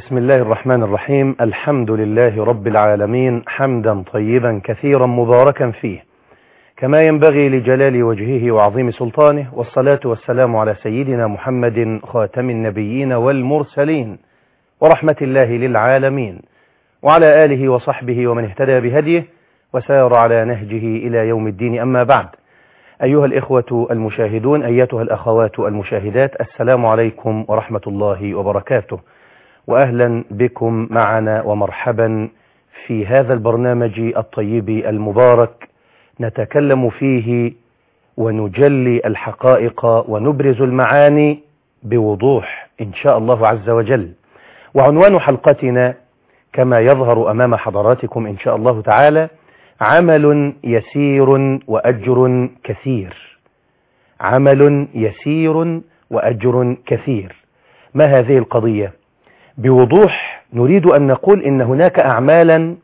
بسم الله الرحمن الرحيم الحمد لله رب العالمين حمدا طيبا كثيرا مباركا فيه كما ينبغي لجلال وجهه وعظيم سلطانه والصلاة والسلام على سيدنا محمد خاتم النبيين والمرسلين ورحمة الله للعالمين وعلى آله وصحبه ومن اهتدى بهديه وسار على نهجه إلى يوم الدين أما بعد أيها الإخوة المشاهدون أيتها الأخوات المشاهدات السلام عليكم ورحمة الله وبركاته وأهلا بكم معنا ومرحبا في هذا البرنامج الطيب المبارك نتكلم فيه ونجلي الحقائق ونبرز المعاني بوضوح إن شاء الله عز وجل وعنوان حلقتنا كما يظهر أمام حضراتكم إن شاء الله تعالى عمل يسير وأجر كثير عمل يسير وأجر كثير ما هذه القضية بوضوح نريد أن نقول إن هناك أعمالا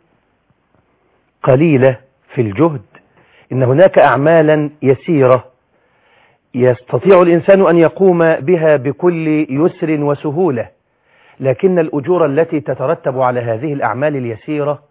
قليلة في الجهد إن هناك أعمالا يسيرة يستطيع الإنسان أن يقوم بها بكل يسر وسهولة لكن الأجور التي تترتب على هذه الأعمال اليسيرة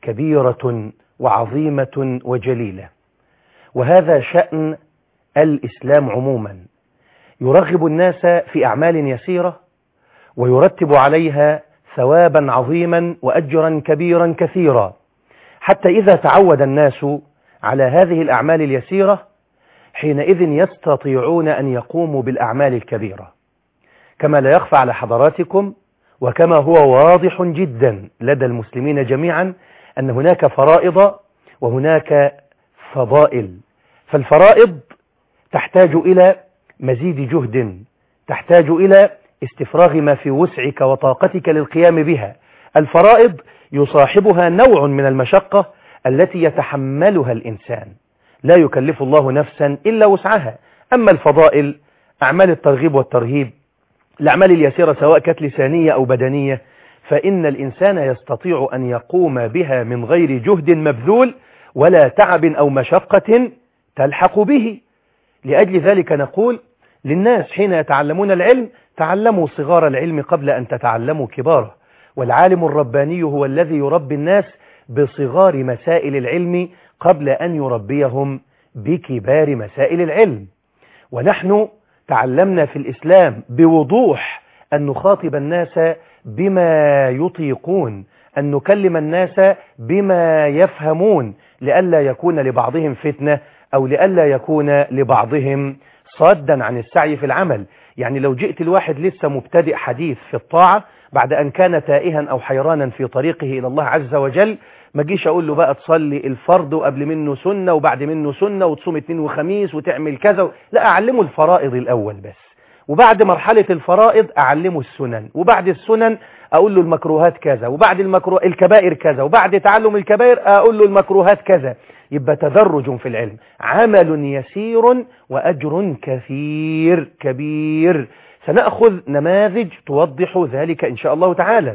كبيرة وعظيمة وجليلة وهذا شأن الإسلام عموما يرغب الناس في أعمال يسيرة ويرتب عليها ثوابا عظيما وأجرا كبيرا كثيرا حتى إذا تعود الناس على هذه الأعمال اليسيرة حينئذ يستطيعون أن يقوموا بالأعمال الكبيرة كما لا يخفى على حضراتكم وكما هو واضح جدا لدى المسلمين جميعا أن هناك فرائض وهناك فضائل فالفرائض تحتاج إلى مزيد جهد تحتاج إلى استفراغ ما في وسعك وطاقتك للقيام بها الفرائض يصاحبها نوع من المشقة التي يتحملها الإنسان لا يكلف الله نفسا إلا وسعها أما الفضائل أعمال الترغيب والترهيب الأعمال اليسيرة سواء كانت لسانية أو بدنية فإن الإنسان يستطيع أن يقوم بها من غير جهد مبذول ولا تعب أو مشقة تلحق به لأجل ذلك نقول للناس حين يتعلمون العلم تعلموا صغار العلم قبل أن تتعلموا كباره والعالم الرباني هو الذي يربي الناس بصغار مسائل العلم قبل أن يربيهم بكبار مسائل العلم ونحن تعلمنا في الإسلام بوضوح أن نخاطب الناس بما يطيقون أن نكلم الناس بما يفهمون لئلا يكون لبعضهم فتنة أو لئلا يكون لبعضهم صادا عن السعي في العمل يعني لو جئت الواحد لسه مبتدئ حديث في الطاعة بعد أن كان تائها أو حيرانا في طريقه إلى الله عز وجل ما جيش أقول له بقى تصلي الفرض وقبل منه سنة وبعد منه سنة وتصوم اثنين وخميس وتعمل كذا لا أعلمه الفرائض الأول بس وبعد مرحلة الفرائض أعلمه السنن وبعد السنن أقول له المكروهات كذا وبعد المكروه الكبائر كذا وبعد تعلم الكبائر أقول له المكروهات كذا يبقى تدرج في العلم عمل يسير وأجر كثير كبير سنأخذ نماذج توضح ذلك إن شاء الله تعالى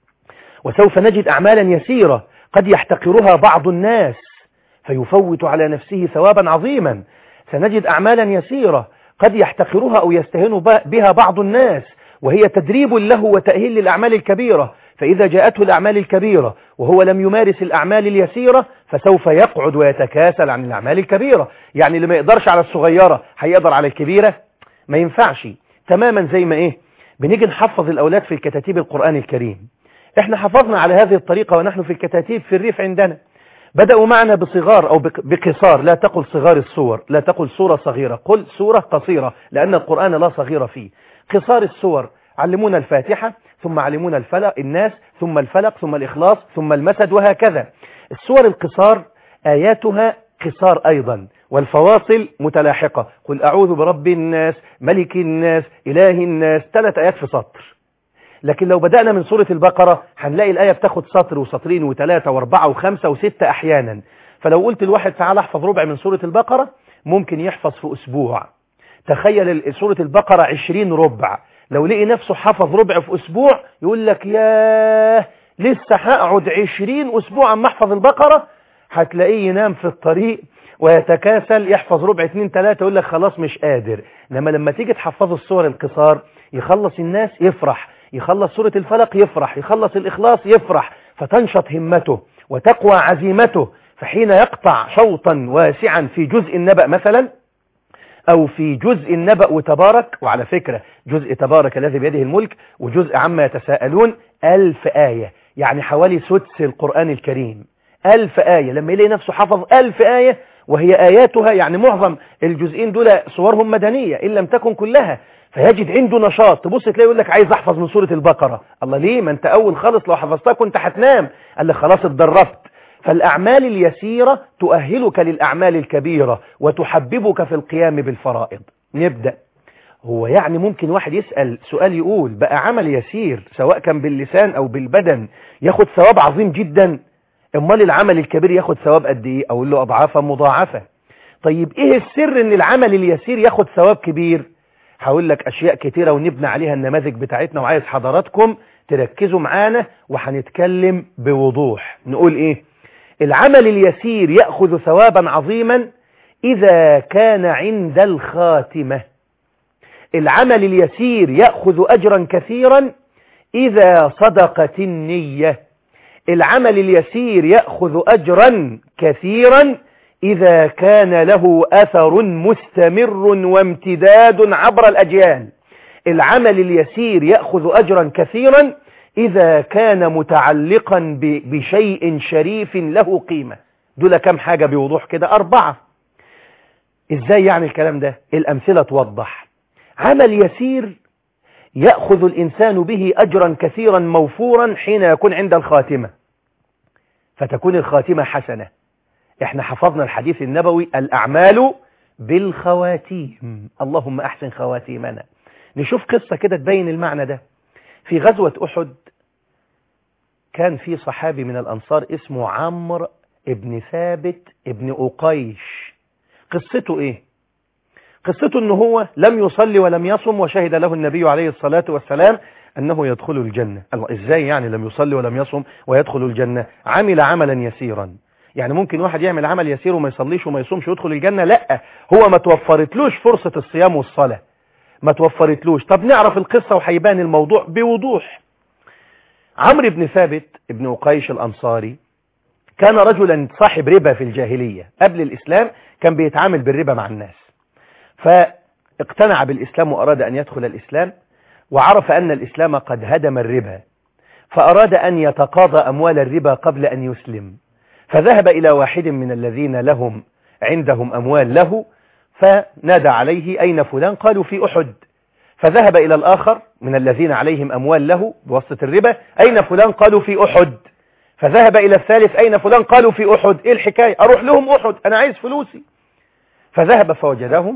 وسوف نجد أعمالا يسيرة قد يحتقرها بعض الناس فيفوت على نفسه ثوابا عظيما سنجد أعمالا يسيرة قد يحتقرها أو يستهين بها بعض الناس وهي تدريب له وتأهيل للأعمال الكبيرة فإذا جاءته الأعمال الكبيرة وهو لم يمارس الأعمال اليسيرة فسوف يقعد ويتكاسل عن الأعمال الكبيرة يعني اللي ما يقدرش على الصغيرة هيقدر على الكبيرة ما ينفعش تماما زي ما إيه بنيجي نحفظ الأولاد في الكتاتيب القرآن الكريم احنا حفظنا على هذه الطريقة ونحن في الكتاتيب في الريف عندنا بدأوا معنا بصغار أو بقصار لا تقل صغار الصور لا تقل صورة صغيرة قل صورة قصيرة لأن القرآن لا صغير فيه قصار الصور علمونا الفاتحة ثم علمونا الفلق الناس ثم الفلق ثم الإخلاص ثم المسد وهكذا الصور القصار آياتها قصار أيضا والفواصل متلاحقة قل أعوذ برب الناس ملك الناس إله الناس ثلاث آيات في سطر لكن لو بدأنا من سورة البقرة هنلاقي الآية بتاخد سطر وسطرين وثلاثة واربعة وخمسة وستة أحيانا فلو قلت الواحد تعالى احفظ ربع من سورة البقرة ممكن يحفظ في أسبوع تخيل سورة البقرة عشرين ربع لو لقي نفسه حفظ ربع في أسبوع يقول لك ياه لسه هقعد عشرين أسبوع عم احفظ البقرة هتلاقيه ينام في الطريق ويتكاسل يحفظ ربع اتنين تلاتة يقول لك خلاص مش قادر انما لما تيجي تحفظ الصور القصار يخلص الناس يفرح يخلص سورة الفلق يفرح يخلص الإخلاص يفرح فتنشط همته وتقوى عزيمته فحين يقطع شوطا واسعا في جزء النبأ مثلا أو في جزء النبأ وتبارك وعلى فكرة جزء تبارك الذي بيده الملك وجزء عما يتساءلون ألف آية يعني حوالي سدس القرآن الكريم ألف آية لما يلاقي نفسه حفظ ألف آية وهي آياتها يعني معظم الجزئين دول صورهم مدنية إن لم تكن كلها فيجد عنده نشاط تبص تلاقي يقول لك عايز احفظ من سورة البقرة الله ليه ما انت اول خالص لو حفظتها كنت هتنام قال لك خلاص اتدربت فالأعمال اليسيرة تؤهلك للأعمال الكبيرة وتحببك في القيام بالفرائض نبدأ هو يعني ممكن واحد يسأل سؤال يقول بقى عمل يسير سواء كان باللسان أو بالبدن ياخد ثواب عظيم جدا امال العمل الكبير ياخد ثواب قد ايه اقول له اضعافا مضاعفة طيب ايه السر ان العمل اليسير ياخد ثواب كبير هقول لك اشياء كتيرة ونبنى عليها النماذج بتاعتنا وعايز حضراتكم تركزوا معانا وهنتكلم بوضوح نقول ايه العمل اليسير يأخذ ثوابا عظيما إذا كان عند الخاتمة العمل اليسير يأخذ أجرا كثيرا إذا صدقت النية العمل اليسير يأخذ أجرا كثيرا إذا كان له أثر مستمر وامتداد عبر الأجيال العمل اليسير يأخذ أجرا كثيرا إذا كان متعلقا بشيء شريف له قيمة دول كم حاجة بوضوح كده أربعة إزاي يعني الكلام ده الأمثلة توضح عمل يسير يأخذ الإنسان به أجرا كثيرا موفورا حين يكون عند الخاتمة فتكون الخاتمة حسنة احنا حفظنا الحديث النبوي الأعمال بالخواتيم اللهم أحسن خواتيمنا نشوف قصة كده تبين المعنى ده في غزوة أحد كان في صحابي من الأنصار اسمه عمرو ابن ثابت ابن أقيش قصته إيه قصته أنه هو لم يصلي ولم يصم وشهد له النبي عليه الصلاة والسلام أنه يدخل الجنة الله إزاي يعني لم يصلي ولم يصم ويدخل الجنة عمل عملا يسيرا يعني ممكن واحد يعمل عمل يسير وما يصليش وما يصومش ويدخل الجنة لا هو ما توفرتلوش فرصة الصيام والصلاة ما توفرتلوش طب نعرف القصة وحيبان الموضوع بوضوح عمرو بن ثابت ابن أقيش الأنصاري كان رجلا صاحب ربا في الجاهلية قبل الإسلام كان بيتعامل بالربا مع الناس فاقتنع بالإسلام وأراد أن يدخل الإسلام وعرف أن الإسلام قد هدم الربا فأراد أن يتقاضى أموال الربا قبل أن يسلم فذهب إلى واحد من الذين لهم عندهم أموال له فنادى عليه أين فلان قالوا في أحد فذهب إلى الآخر من الذين عليهم أموال له بواسطة الربا أين فلان قالوا في أحد فذهب إلى الثالث أين فلان قالوا في أحد إيه الحكاية أروح لهم أحد أنا عايز فلوسي فذهب فوجدهم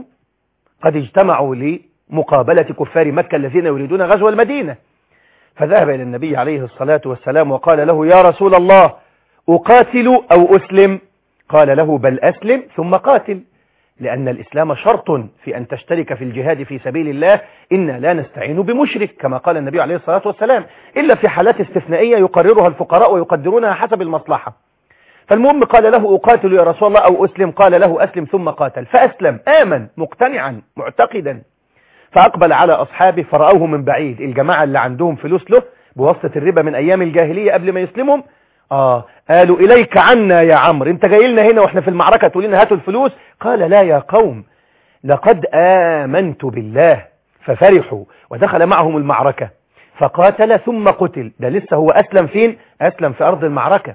قد اجتمعوا لمقابلة كفار مكة الذين يريدون غزو المدينة فذهب إلى النبي عليه الصلاة والسلام وقال له يا رسول الله أقاتل أو أسلم قال له بل أسلم ثم قاتل لأن الإسلام شرط في أن تشترك في الجهاد في سبيل الله إنا لا نستعين بمشرك كما قال النبي عليه الصلاة والسلام إلا في حالات استثنائية يقررها الفقراء ويقدرونها حسب المصلحة فالمهم قال له أقاتل يا رسول الله أو أسلم قال له أسلم ثم قاتل فأسلم آمن مقتنعا معتقدا فأقبل على أصحابه فرأوه من بعيد الجماعة اللي عندهم فلوس له بواسطة الربا من أيام الجاهلية قبل ما يسلمهم آه قالوا إليك عنا يا عمرو انت جاي لنا هنا واحنا في المعركة تقول لنا هاتوا الفلوس قال لا يا قوم لقد آمنت بالله ففرحوا ودخل معهم المعركة فقاتل ثم قتل ده لسه هو أسلم فين أسلم في أرض المعركة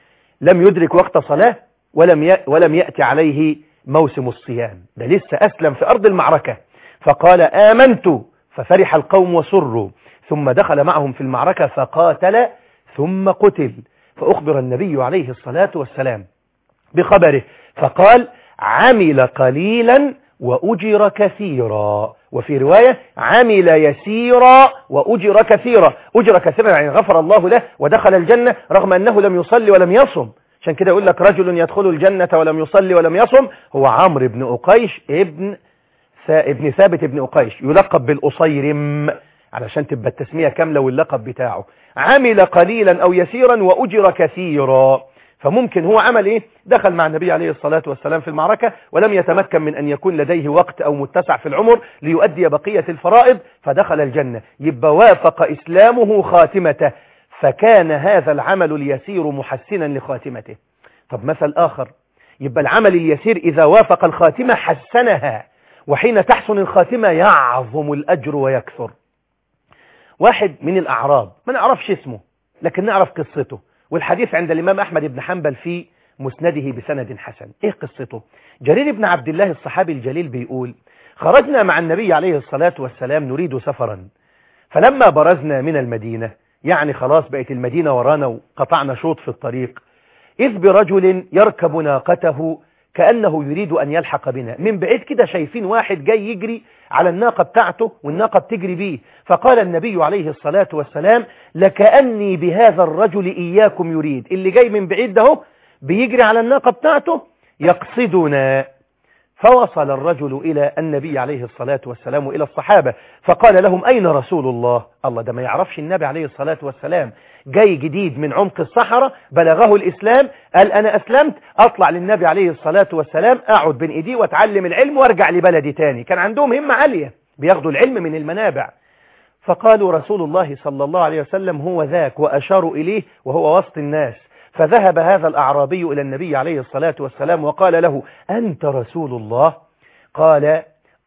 لم يدرك وقت صلاة ولم ولم يأتي عليه موسم الصيام ده لسه أسلم في أرض المعركة فقال آمنت ففرح القوم وسروا ثم دخل معهم في المعركة فقاتل ثم قتل فأخبر النبي عليه الصلاة والسلام بخبره فقال عمل قليلا وأجر كثيرا وفي رواية عمل يسيرا وأجر كثيرا أجر كثيرا يعني غفر الله له ودخل الجنة رغم أنه لم يصلي ولم يصم عشان كده يقول لك رجل يدخل الجنة ولم يصلي ولم يصم هو عمرو بن أقيش ابن ابن ثابت ابن أقيش يلقب بالأصيرم علشان تبقى التسمية كاملة واللقب بتاعه عمل قليلا أو يسيرا وأجر كثيرا فممكن هو عمل ايه دخل مع النبي عليه الصلاة والسلام في المعركة ولم يتمكن من ان يكون لديه وقت او متسع في العمر ليؤدي بقية الفرائض فدخل الجنة يبقى وافق اسلامه خاتمته فكان هذا العمل اليسير محسنا لخاتمته طب مثل اخر يبقى العمل اليسير اذا وافق الخاتمة حسنها وحين تحسن الخاتمة يعظم الاجر ويكثر واحد من الاعراب ما نعرفش اسمه لكن نعرف قصته والحديث عند الإمام أحمد بن حنبل في مسنده بسند حسن إيه قصته جرير بن عبد الله الصحابي الجليل بيقول خرجنا مع النبي عليه الصلاة والسلام نريد سفرا فلما برزنا من المدينة يعني خلاص بقت المدينة ورانا وقطعنا شوط في الطريق إذ برجل يركب ناقته كأنه يريد أن يلحق بنا من بعيد كده شايفين واحد جاي يجري على الناقة بتاعته والناقة بتجري بيه فقال النبي عليه الصلاة والسلام لكأني بهذا الرجل إياكم يريد اللي جاي من بعيد ده بيجري على الناقة بتاعته يقصدنا فوصل الرجل إلى النبي عليه الصلاة والسلام إلى الصحابة فقال لهم أين رسول الله الله ده ما يعرفش النبي عليه الصلاة والسلام جاي جديد من عمق الصحراء بلغه الإسلام قال أنا أسلمت أطلع للنبي عليه الصلاة والسلام أقعد بين إيديه وأتعلم العلم وارجع لبلدي تاني كان عندهم همة عالية بياخدوا العلم من المنابع فقالوا رسول الله صلى الله عليه وسلم هو ذاك وأشاروا إليه وهو وسط الناس فذهب هذا الأعرابي إلى النبي عليه الصلاة والسلام وقال له أنت رسول الله قال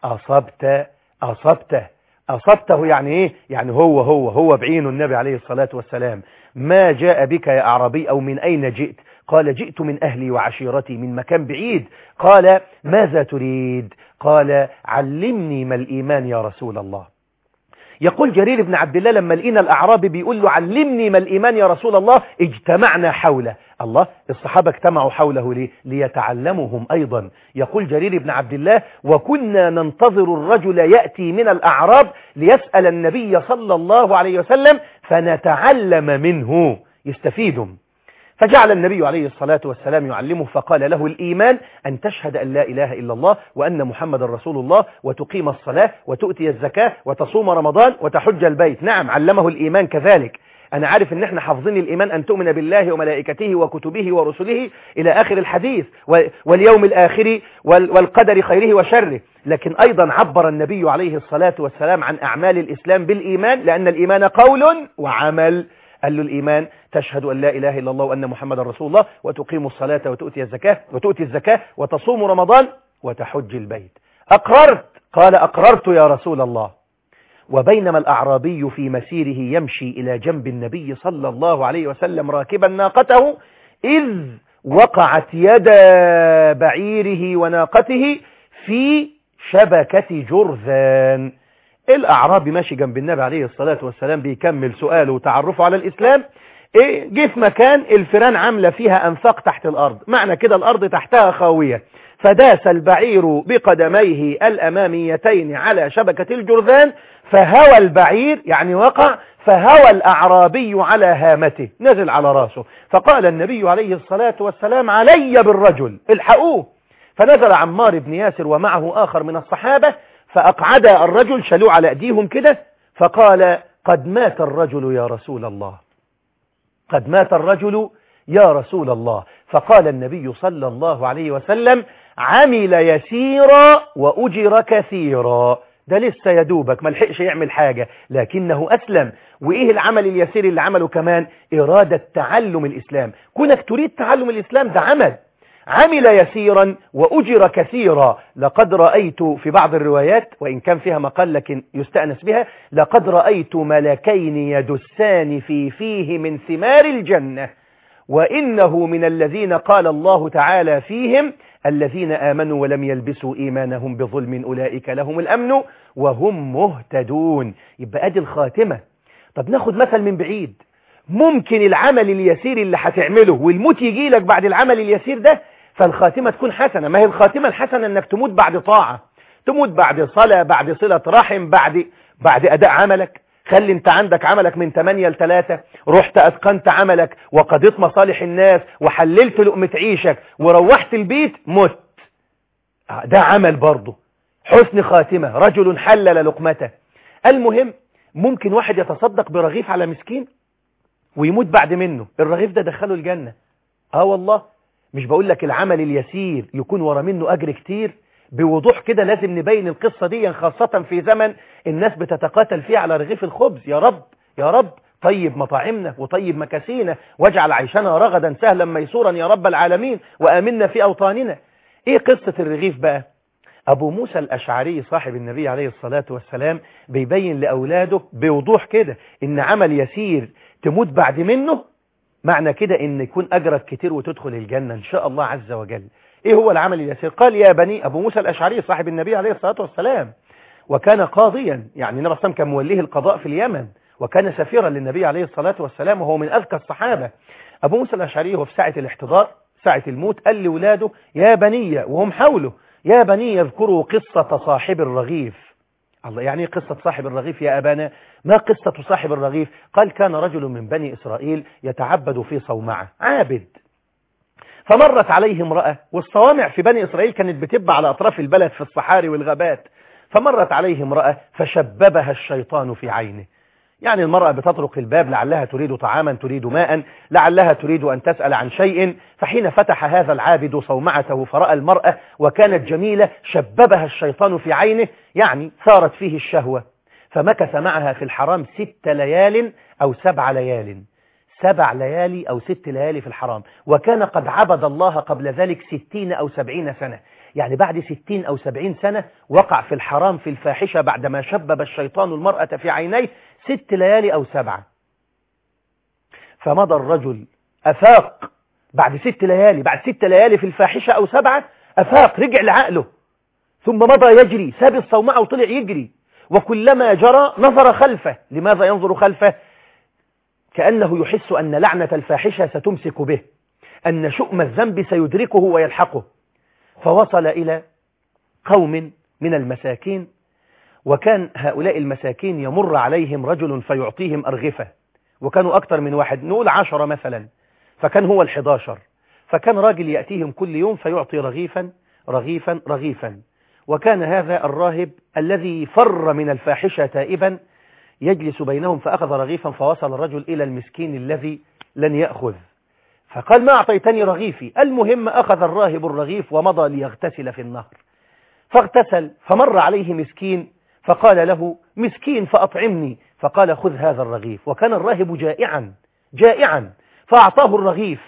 أصبت أصبته أصبته يعني إيه يعني هو هو هو بعين النبي عليه الصلاة والسلام ما جاء بك يا أعرابي أو من أين جئت قال جئت من أهلي وعشيرتي من مكان بعيد قال ماذا تريد قال علمني ما الإيمان يا رسول الله يقول جرير بن عبد الله لما لقينا الأعرابي بيقول له علمني ما الإيمان يا رسول الله اجتمعنا حوله الله الصحابة اجتمعوا حوله ليه ليتعلمهم أيضا يقول جرير بن عبد الله وكنا ننتظر الرجل يأتي من الأعراب ليسأل النبي صلى الله عليه وسلم فنتعلم منه يستفيدهم فجعل النبي عليه الصلاة والسلام يعلمه فقال له الإيمان أن تشهد أن لا إله إلا الله وأن محمد رسول الله وتقيم الصلاة وتؤتي الزكاة وتصوم رمضان وتحج البيت نعم علمه الإيمان كذلك أنا عارف أن احنا حافظين الإيمان أن تؤمن بالله وملائكته وكتبه ورسله إلى آخر الحديث واليوم الآخر والقدر خيره وشره لكن أيضا عبر النبي عليه الصلاة والسلام عن أعمال الإسلام بالإيمان لأن الإيمان قول وعمل قال له الإيمان تشهد أن لا إله إلا الله وأن محمد رسول الله وتقيم الصلاة وتؤتي الزكاة وتؤتي الزكاة وتصوم رمضان وتحج البيت أقررت قال أقررت يا رسول الله وبينما الأعرابي في مسيره يمشي إلى جنب النبي صلى الله عليه وسلم راكبا ناقته إذ وقعت يد بعيره وناقته في شبكة جرذان الأعرابي ماشي جنب النبي عليه الصلاة والسلام بيكمل سؤاله وتعرفه على الإسلام إيه جه في مكان الفيران عاملة فيها أنفاق تحت الأرض معنى كده الأرض تحتها خاوية فداس البعير بقدميه الأماميتين على شبكة الجرذان فهوى البعير يعني وقع فهوى الأعرابي على هامته نزل على راسه فقال النبي عليه الصلاة والسلام علي بالرجل الحقوه فنزل عمار بن ياسر ومعه آخر من الصحابة فأقعد الرجل شلوه على أيديهم كده فقال قد مات الرجل يا رسول الله قد مات الرجل يا رسول الله فقال النبي صلى الله عليه وسلم عمل يسيرا وأجر كثيرا ده لسه يدوبك ما لحقش يعمل حاجة لكنه أسلم وإيه العمل اليسير اللي عمله كمان إرادة تعلم الإسلام كونك تريد تعلم الإسلام ده عمل عمل يسيرا وأجر كثيرا لقد رأيت في بعض الروايات وإن كان فيها مقال لكن يستأنس بها لقد رأيت ملكين يدسان في فيه من ثمار الجنة وإنه من الذين قال الله تعالى فيهم الذين آمنوا ولم يلبسوا إيمانهم بظلم أولئك لهم الأمن وهم مهتدون يبقى أدي الخاتمة طب ناخد مثل من بعيد ممكن العمل اليسير اللي هتعمله والموت يجي لك بعد العمل اليسير ده فالخاتمة تكون حسنة ما هي الخاتمة الحسنة انك تموت بعد طاعة تموت بعد صلاة بعد صلة رحم بعد بعد أداء عملك خلي انت عندك عملك من 8 ل 3 رحت أتقنت عملك وقضيت مصالح الناس وحللت لقمة عيشك وروحت البيت مت ده عمل برضه حسن خاتمة رجل حلل لقمته المهم ممكن واحد يتصدق برغيف على مسكين ويموت بعد منه الرغيف ده دخله الجنة اه والله مش بقول لك العمل اليسير يكون ورا منه أجر كتير بوضوح كده لازم نبين القصة دي خاصة في زمن الناس بتتقاتل فيه على رغيف الخبز يا رب يا رب طيب مطاعمنا وطيب مكاسينا واجعل عيشنا رغدا سهلا ميسورا يا رب العالمين وآمنا في أوطاننا ايه قصة الرغيف بقى أبو موسى الأشعري صاحب النبي عليه الصلاة والسلام بيبين لأولاده بوضوح كده إن عمل يسير تموت بعد منه معنى كده إن يكون أجرك كتير وتدخل الجنة إن شاء الله عز وجل إيه هو العمل اليسير قال يا بني أبو موسى الأشعري صاحب النبي عليه الصلاة والسلام وكان قاضيا يعني النبي صلى كان موليه القضاء في اليمن وكان سفيرا للنبي عليه الصلاة والسلام وهو من أذكى الصحابة أبو موسى الأشعري هو في ساعة الاحتضار ساعة الموت قال لولاده يا بني وهم حوله يا بني يذكروا قصة صاحب الرغيف الله يعني قصة صاحب الرغيف يا أبانا ما قصة صاحب الرغيف قال كان رجل من بني إسرائيل يتعبد في صومعة عابد فمرت عليه امرأة والصوامع في بني إسرائيل كانت بتبع على أطراف البلد في الصحاري والغابات فمرت عليه امرأة فشببها الشيطان في عينه يعني المرأة بتطرق الباب لعلها تريد طعاما تريد ماء لعلها تريد أن تسأل عن شيء فحين فتح هذا العابد صومعته فرأى المرأة وكانت جميلة شببها الشيطان في عينه يعني ثارت فيه الشهوة فمكث معها في الحرام ست ليال أو سبع ليال سبع ليالي أو ست ليالي في الحرام وكان قد عبد الله قبل ذلك ستين أو سبعين سنة يعني بعد ستين أو سبعين سنة وقع في الحرام في الفاحشة بعدما شبب الشيطان المرأة في عينيه ست ليالي أو سبعة فمضى الرجل أفاق بعد ست ليالي بعد ست ليالي في الفاحشة أو سبعة أفاق رجع لعقله ثم مضى يجري ساب الصومعة وطلع يجري وكلما جرى نظر خلفه لماذا ينظر خلفه كأنه يحس أن لعنة الفاحشة ستمسك به أن شؤم الذنب سيدركه ويلحقه فوصل إلى قوم من المساكين وكان هؤلاء المساكين يمر عليهم رجل فيعطيهم أرغفة وكانوا أكثر من واحد نقول عشرة مثلا فكان هو الحداشر فكان راجل يأتيهم كل يوم فيعطي رغيفا رغيفا رغيفا وكان هذا الراهب الذي فر من الفاحشة تائبا يجلس بينهم فأخذ رغيفا فوصل الرجل إلى المسكين الذي لن يأخذ فقال ما أعطيتني رغيفي المهم أخذ الراهب الرغيف ومضى ليغتسل في النهر فاغتسل فمر عليه مسكين فقال له مسكين فأطعمني فقال خذ هذا الرغيف وكان الراهب جائعا جائعا فأعطاه الرغيف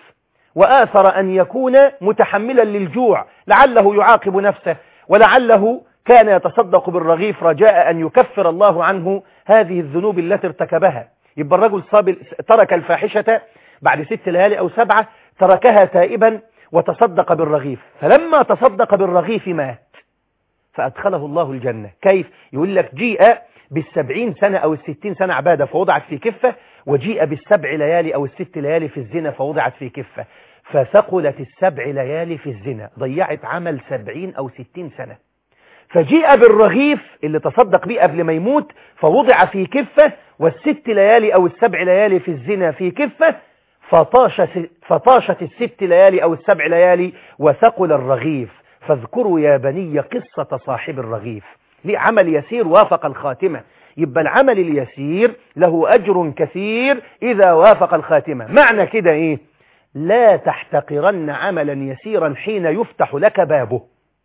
وآثر أن يكون متحملا للجوع لعله يعاقب نفسه ولعله كان يتصدق بالرغيف رجاء أن يكفر الله عنه هذه الذنوب التي ارتكبها يبقى الرجل صاب ترك الفاحشة بعد ست ليالي أو سبعة تركها تائبا وتصدق بالرغيف فلما تصدق بالرغيف مات فأدخله الله الجنة كيف؟ يقول لك جيء بالسبعين سنة أو الستين سنة عبادة فوضعت في كفة وجيء بالسبع ليالي أو الست ليالي في الزنا فوضعت في كفة فثقلت السبع ليالي في الزنا ضيعت عمل سبعين أو ستين سنة فجيء بالرغيف اللي تصدق بيه قبل ما يموت فوضع في كفة والست ليالي أو السبع ليالي في الزنا في كفة فطاش فطاشت الست ليالي أو السبع ليالي وثقل الرغيف فاذكروا يا بني قصة صاحب الرغيف ليه عمل يسير وافق الخاتمة يبقى العمل اليسير له أجر كثير إذا وافق الخاتمة معنى كده إيه لا تحتقرن عملا يسيرا حين يفتح لك بابه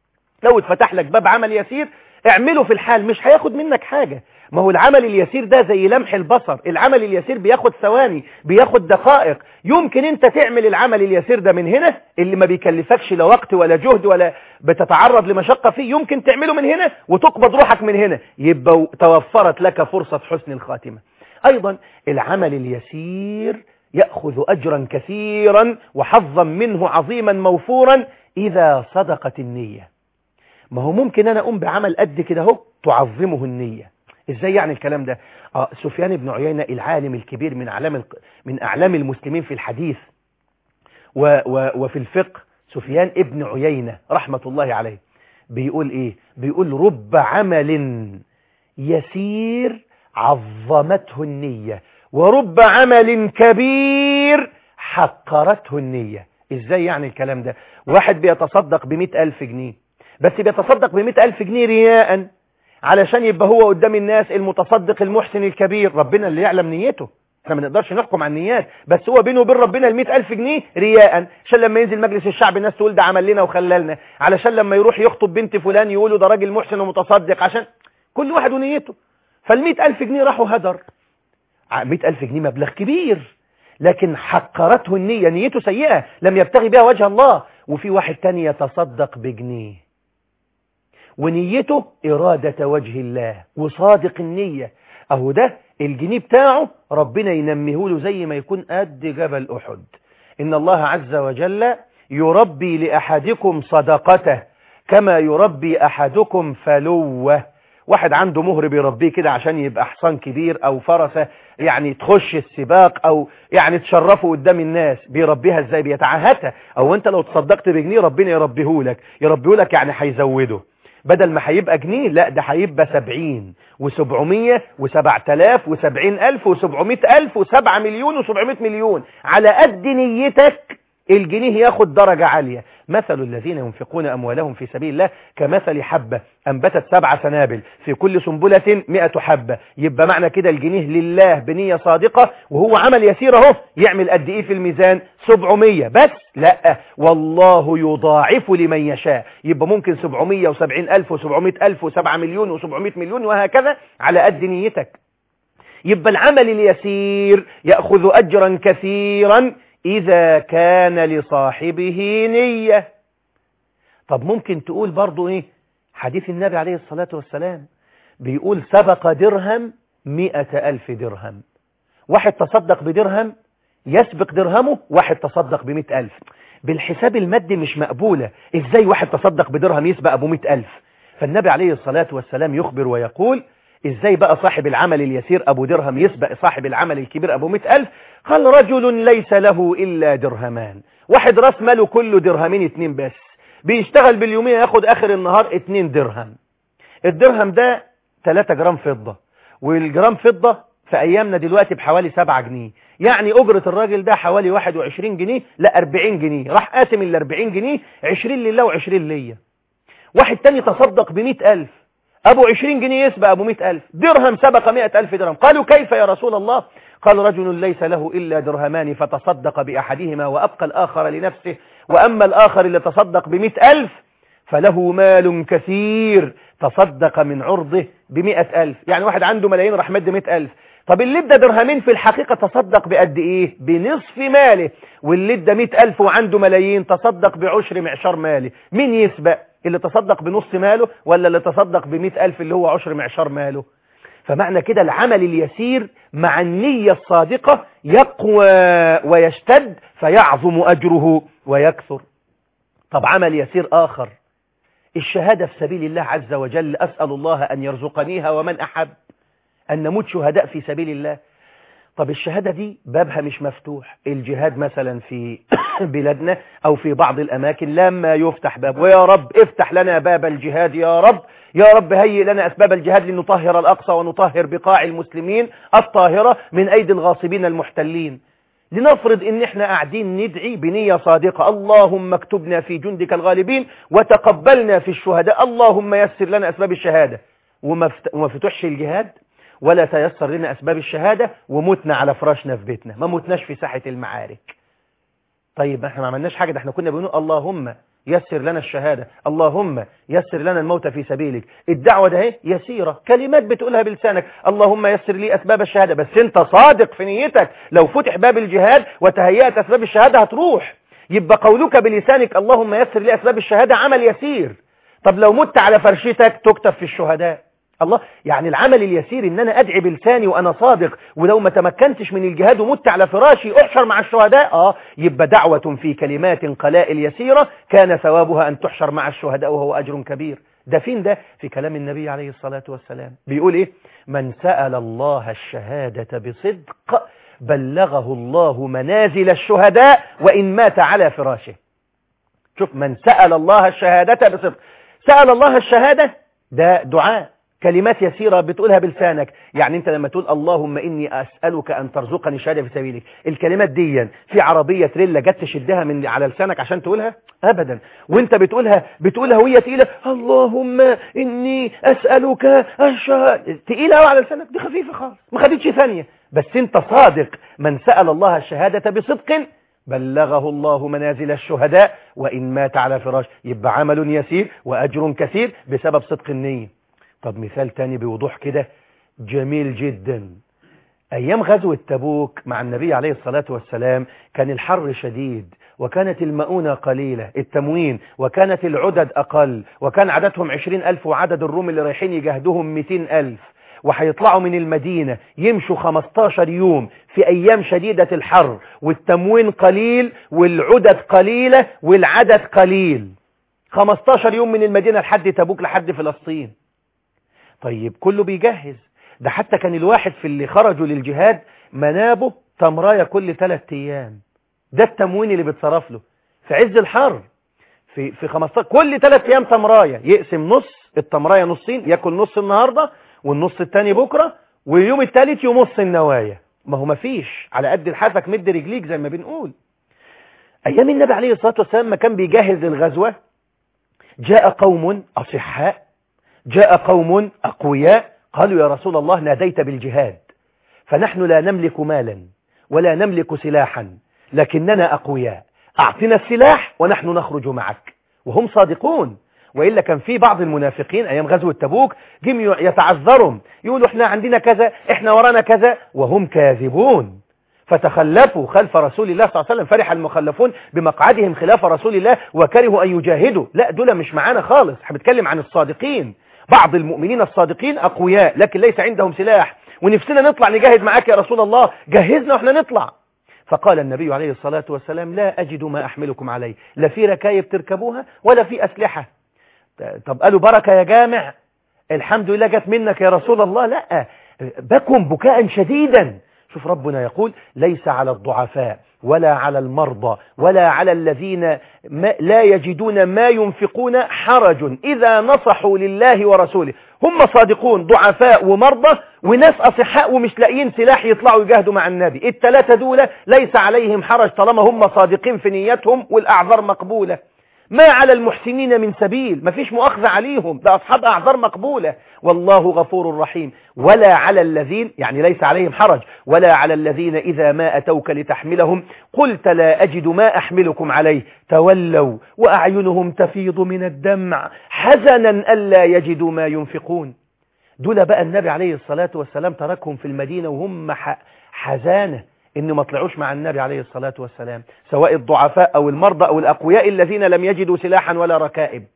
لو اتفتح لك باب عمل يسير اعمله في الحال مش هياخد منك حاجة ما هو العمل اليسير ده زي لمح البصر العمل اليسير بياخد ثواني بياخد دقائق يمكن انت تعمل العمل اليسير ده من هنا اللي ما بيكلفكش لا وقت ولا جهد ولا بتتعرض لمشقة فيه يمكن تعمله من هنا وتقبض روحك من هنا يبقى توفرت لك فرصة حسن الخاتمة ايضا العمل اليسير يأخذ أجرا كثيرا وحظا منه عظيما موفورا إذا صدقت النية ما هو ممكن أنا أقوم بعمل قد كده اهو تعظمه النية ازاي يعني الكلام ده آه سفيان بن عيينة العالم الكبير من اعلام من اعلام المسلمين في الحديث و و وفي الفقه سفيان ابن عيينة رحمة الله عليه بيقول ايه بيقول رب عمل يسير عظمته النية ورب عمل كبير حقرته النية ازاي يعني الكلام ده واحد بيتصدق بمئة الف جنيه بس بيتصدق بمئة الف جنيه رياء علشان يبقى هو قدام الناس المتصدق المحسن الكبير ربنا اللي يعلم نيته احنا ما نقدرش نحكم على النيات بس هو بينه وبين ربنا ال ألف جنيه رياء عشان لما ينزل مجلس الشعب الناس تقول ده عمل لنا وخللنا علشان لما يروح يخطب بنت فلان يقولوا ده راجل محسن ومتصدق عشان كل واحد ونيته فال ألف جنيه راحوا هدر 100 ألف جنيه مبلغ كبير لكن حقرته النية نيته سيئة لم يبتغي بها وجه الله وفي واحد تاني يتصدق بجنيه ونيته إرادة وجه الله وصادق النية أهو ده الجنيه بتاعه ربنا ينميه له زي ما يكون قد جبل أحد إن الله عز وجل يربي لأحدكم صدقته كما يربي أحدكم فلوه واحد عنده مهر بيربيه كده عشان يبقى حصان كبير او فرسة يعني تخش السباق او يعني تشرفه قدام الناس بيربيها ازاي بيتعهدها او انت لو تصدقت بجنيه ربنا يربيهولك يربيهولك يعني هيزوده بدل ما هيبقى جنيه لا ده هيبقى سبعين وسبعمية وسبعة الاف وسبعين الف وسبعمائة الف وسبعة مليون وسبعمائة مليون على قد نيتك الجنيه ياخد درجة عالية مثل الذين ينفقون أموالهم في سبيل الله كمثل حبة أنبتت سبع سنابل في كل سنبلة مئة حبة يبقى معنى كده الجنيه لله بنية صادقة وهو عمل يسير اهو يعمل قد إيه في الميزان 700 بس لا والله يضاعف لمن يشاء يبقى ممكن 770 ألف و700 ألف و7 مليون و700 مليون وهكذا على قد نيتك يبقى العمل اليسير يأخذ أجرا كثيرا إذا كان لصاحبه نية طب ممكن تقول برضو إيه حديث النبي عليه الصلاة والسلام بيقول سبق درهم مئة ألف درهم واحد تصدق بدرهم يسبق درهمه واحد تصدق بمئة ألف بالحساب المادي مش مقبولة إزاي واحد تصدق بدرهم يسبق أبو مئة ألف فالنبي عليه الصلاة والسلام يخبر ويقول ازاي بقى صاحب العمل اليسير ابو درهم يسبق صاحب العمل الكبير ابو مئة الف قال رجل ليس له الا درهمان واحد راس ماله كله درهمين اتنين بس بيشتغل باليومية ياخد اخر النهار اتنين درهم الدرهم ده 3 جرام فضة والجرام فضة في ايامنا دلوقتي بحوالي 7 جنيه يعني اجرة الراجل ده حوالي 21 جنيه لا 40 جنيه راح قاسم ال 40 جنيه 20 لله و20 ليا واحد تاني تصدق ب 100000 أبو عشرين جنيه يسبق أبو مئة ألف درهم سبق مئة ألف درهم قالوا كيف يا رسول الله قال رجل ليس له إلا درهمان فتصدق بأحدهما وأبقى الآخر لنفسه وأما الآخر اللي تصدق بمئة ألف فله مال كثير تصدق من عرضه بمئة ألف يعني واحد عنده ملايين راح مد مئة ألف طب اللي ادى درهمين في الحقيقة تصدق بقد ايه بنصف ماله واللي ادى مئة ألف وعنده ملايين تصدق بعشر معشار ماله مين يسبق اللي تصدق بنص ماله ولا اللي تصدق بمئة ألف اللي هو عشر معشار ماله فمعنى كده العمل اليسير مع النية الصادقة يقوى ويشتد فيعظم أجره ويكثر طب عمل يسير آخر الشهادة في سبيل الله عز وجل أسأل الله أن يرزقنيها ومن أحب أن نموت شهداء في سبيل الله طب الشهادة دي بابها مش مفتوح الجهاد مثلا في بلادنا أو في بعض الأماكن لما يفتح باب ويا رب افتح لنا باب الجهاد يا رب يا رب هيئ لنا أسباب الجهاد لنطهر الأقصى ونطهر بقاع المسلمين الطاهرة من أيدي الغاصبين المحتلين لنفرض ان احنا قاعدين ندعي بنية صادقة اللهم اكتبنا في جندك الغالبين وتقبلنا في الشهداء اللهم يسر لنا أسباب الشهادة وما فتحش الجهاد ولا تيسر لنا أسباب الشهادة ومتنا على فراشنا في بيتنا ما متناش في ساحة المعارك طيب احنا ما عملناش حاجة ده احنا كنا بنقول اللهم يسر لنا الشهادة اللهم يسر لنا الموت في سبيلك الدعوة ده اهي يسيرة كلمات بتقولها بلسانك اللهم يسر لي أسباب الشهادة بس انت صادق في نيتك لو فتح باب الجهاد وتهيأت أسباب الشهادة هتروح يبقى قولك بلسانك اللهم يسر لي أسباب الشهادة عمل يسير طب لو مت على فرشتك تكتب في الشهداء الله يعني العمل اليسير ان انا ادعي بلساني وانا صادق ولو ما تمكنتش من الجهاد ومت على فراشي احشر مع الشهداء اه يبقى دعوة في كلمات قلائل يسيرة كان ثوابها ان تحشر مع الشهداء وهو اجر كبير ده فين ده في كلام النبي عليه الصلاة والسلام بيقول ايه من سأل الله الشهادة بصدق بلغه الله منازل الشهداء وإن مات على فراشه شوف من سأل الله الشهادة بصدق سأل الله الشهادة ده دعاء كلمات يسيرة بتقولها بلسانك يعني انت لما تقول اللهم اني اسألك ان ترزقني شهادة في سبيلك الكلمات دي في عربية تريلا جت تشدها من على لسانك عشان تقولها ابدا وانت بتقولها بتقولها وهي تقيلة اللهم اني اسألك الشهادة تقيلة على لسانك دي خفيفة خالص ما خدتش ثانية بس انت صادق من سأل الله الشهادة بصدق بلغه الله منازل الشهداء وإن مات على فراش يبقى عمل يسير وأجر كثير بسبب صدق النية طب مثال تاني بوضوح كده جميل جدا أيام غزوة تبوك مع النبي عليه الصلاة والسلام كان الحر شديد وكانت المؤونة قليلة التموين وكانت العدد أقل وكان عددهم عشرين ألف وعدد الروم اللي رايحين يجهدهم مئتين ألف وهيطلعوا من المدينة يمشوا 15 يوم في أيام شديدة الحر والتموين قليل والعدد قليلة والعدد قليل 15 يوم من المدينة لحد تبوك لحد فلسطين طيب كله بيجهز ده حتى كان الواحد في اللي خرجوا للجهاد منابه تمراية كل ثلاث أيام ده التموين اللي بيتصرف له في عز الحر في في 15 كل ثلاث أيام تمراية يقسم نص التمراية نصين ياكل نص النهاردة والنص التاني بكرة واليوم الثالث يمص النوايا ما هو مفيش على قد لحافك مد رجليك زي ما بنقول أيام النبي عليه الصلاة والسلام ما كان بيجهز للغزوة جاء قوم أصحاء جاء قوم أقوياء قالوا يا رسول الله ناديت بالجهاد فنحن لا نملك مالا ولا نملك سلاحا لكننا أقوياء أعطنا السلاح ونحن نخرج معك وهم صادقون وإلا كان في بعض المنافقين أيام غزوة تبوك جم يتعذرهم يقولوا احنا عندنا كذا احنا ورانا كذا وهم كاذبون فتخلفوا خلف رسول الله صلى الله عليه وسلم فرح المخلفون بمقعدهم خلاف رسول الله وكرهوا أن يجاهدوا لا دول مش معانا خالص بنتكلم عن الصادقين بعض المؤمنين الصادقين أقوياء لكن ليس عندهم سلاح ونفسنا نطلع نجاهد معاك يا رسول الله جهزنا واحنا نطلع فقال النبي عليه الصلاة والسلام لا أجد ما أحملكم عليه لا في ركايب تركبوها ولا في أسلحة طب قالوا بركة يا جامع الحمد لله جت منك يا رسول الله لا بكم بكاء شديدا شوف ربنا يقول ليس على الضعفاء ولا على المرضى ولا على الذين ما لا يجدون ما ينفقون حرج إذا نصحوا لله ورسوله هم صادقون ضعفاء ومرضى وناس أصحاء ومش لاقيين سلاح يطلعوا يجاهدوا مع النبي الثلاثة دول ليس عليهم حرج طالما هم صادقين في نيتهم والأعذار مقبولة ما على المحسنين من سبيل ما فيش مؤاخذة عليهم ده أصحاب أعذار مقبولة والله غفور رحيم ولا على الذين يعني ليس عليهم حرج ولا على الذين إذا ما أتوك لتحملهم قلت لا أجد ما أحملكم عليه تولوا وأعينهم تفيض من الدمع حزنا ألا يجدوا ما ينفقون دول بقى النبي عليه الصلاة والسلام تركهم في المدينة وهم حزانة إن ما طلعوش مع النبي عليه الصلاة والسلام سواء الضعفاء أو المرضى أو الأقوياء الذين لم يجدوا سلاحا ولا ركائب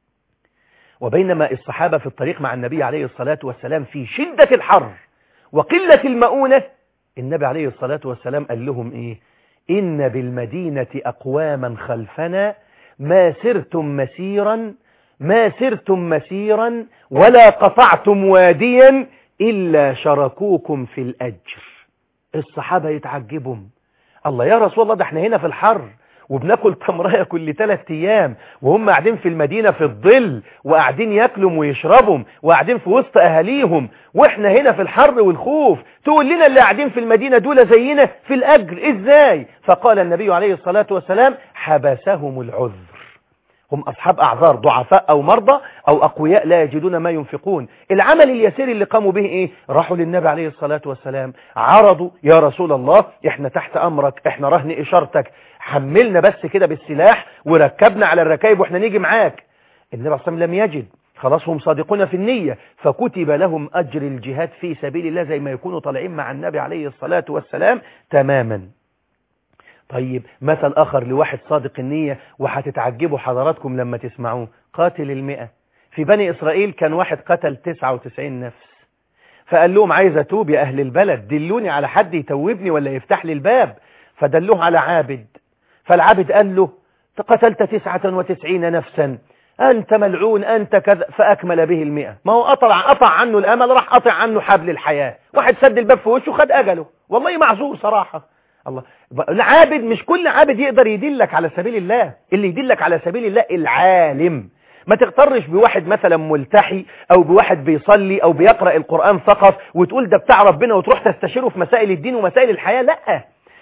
وبينما الصحابة في الطريق مع النبي عليه الصلاة والسلام في شدة الحر وقلة المؤونة النبي عليه الصلاة والسلام قال لهم إيه إن بالمدينة أقواما خلفنا ما سرتم مسيرا ما سرتم مسيرا ولا قطعتم واديا إلا شركوكم في الأجر الصحابة يتعجبوا الله يا رسول الله ده احنا هنا في الحر وبناكل تمرية كل ثلاث ايام وهم قاعدين في المدينة في الظل وقاعدين ياكلوا ويشربوا وقاعدين في وسط اهاليهم واحنا هنا في الحر والخوف تقول لنا اللي قاعدين في المدينة دول زينا في الاجر ازاي فقال النبي عليه الصلاة والسلام حبسهم العذر هم أصحاب أعذار ضعفاء أو مرضى أو أقوياء لا يجدون ما ينفقون العمل اليسير اللي قاموا به إيه راحوا للنبي عليه الصلاة والسلام عرضوا يا رسول الله إحنا تحت أمرك إحنا رهن إشارتك حملنا بس كده بالسلاح وركبنا على الركايب وإحنا نيجي معاك النبي عليه الصلاة والسلام لم يجد خلاص هم صادقون في النية فكتب لهم أجر الجهاد في سبيل الله زي ما يكونوا طالعين مع النبي عليه الصلاة والسلام تماما طيب مثل آخر لواحد صادق النية وهتتعجبوا حضراتكم لما تسمعوه قاتل المئة في بني إسرائيل كان واحد قتل 99 نفس فقال لهم عايز أتوب يا أهل البلد دلوني على حد يتوبني ولا يفتح لي الباب فدلوه على عابد فالعابد قال له قتلت 99 نفسا أنت ملعون أنت كذا فأكمل به المئة ما هو قطع, قطع عنه الأمل راح قطع عنه حبل الحياة واحد سد الباب في وشه خد أجله والله معذور صراحة الله العابد مش كل عابد يقدر يدلك على سبيل الله اللي يدلك على سبيل الله العالم ما تغترش بواحد مثلا ملتحي او بواحد بيصلي او بيقرأ القرآن فقط وتقول ده بتاع ربنا وتروح تستشيره في مسائل الدين ومسائل الحياة لا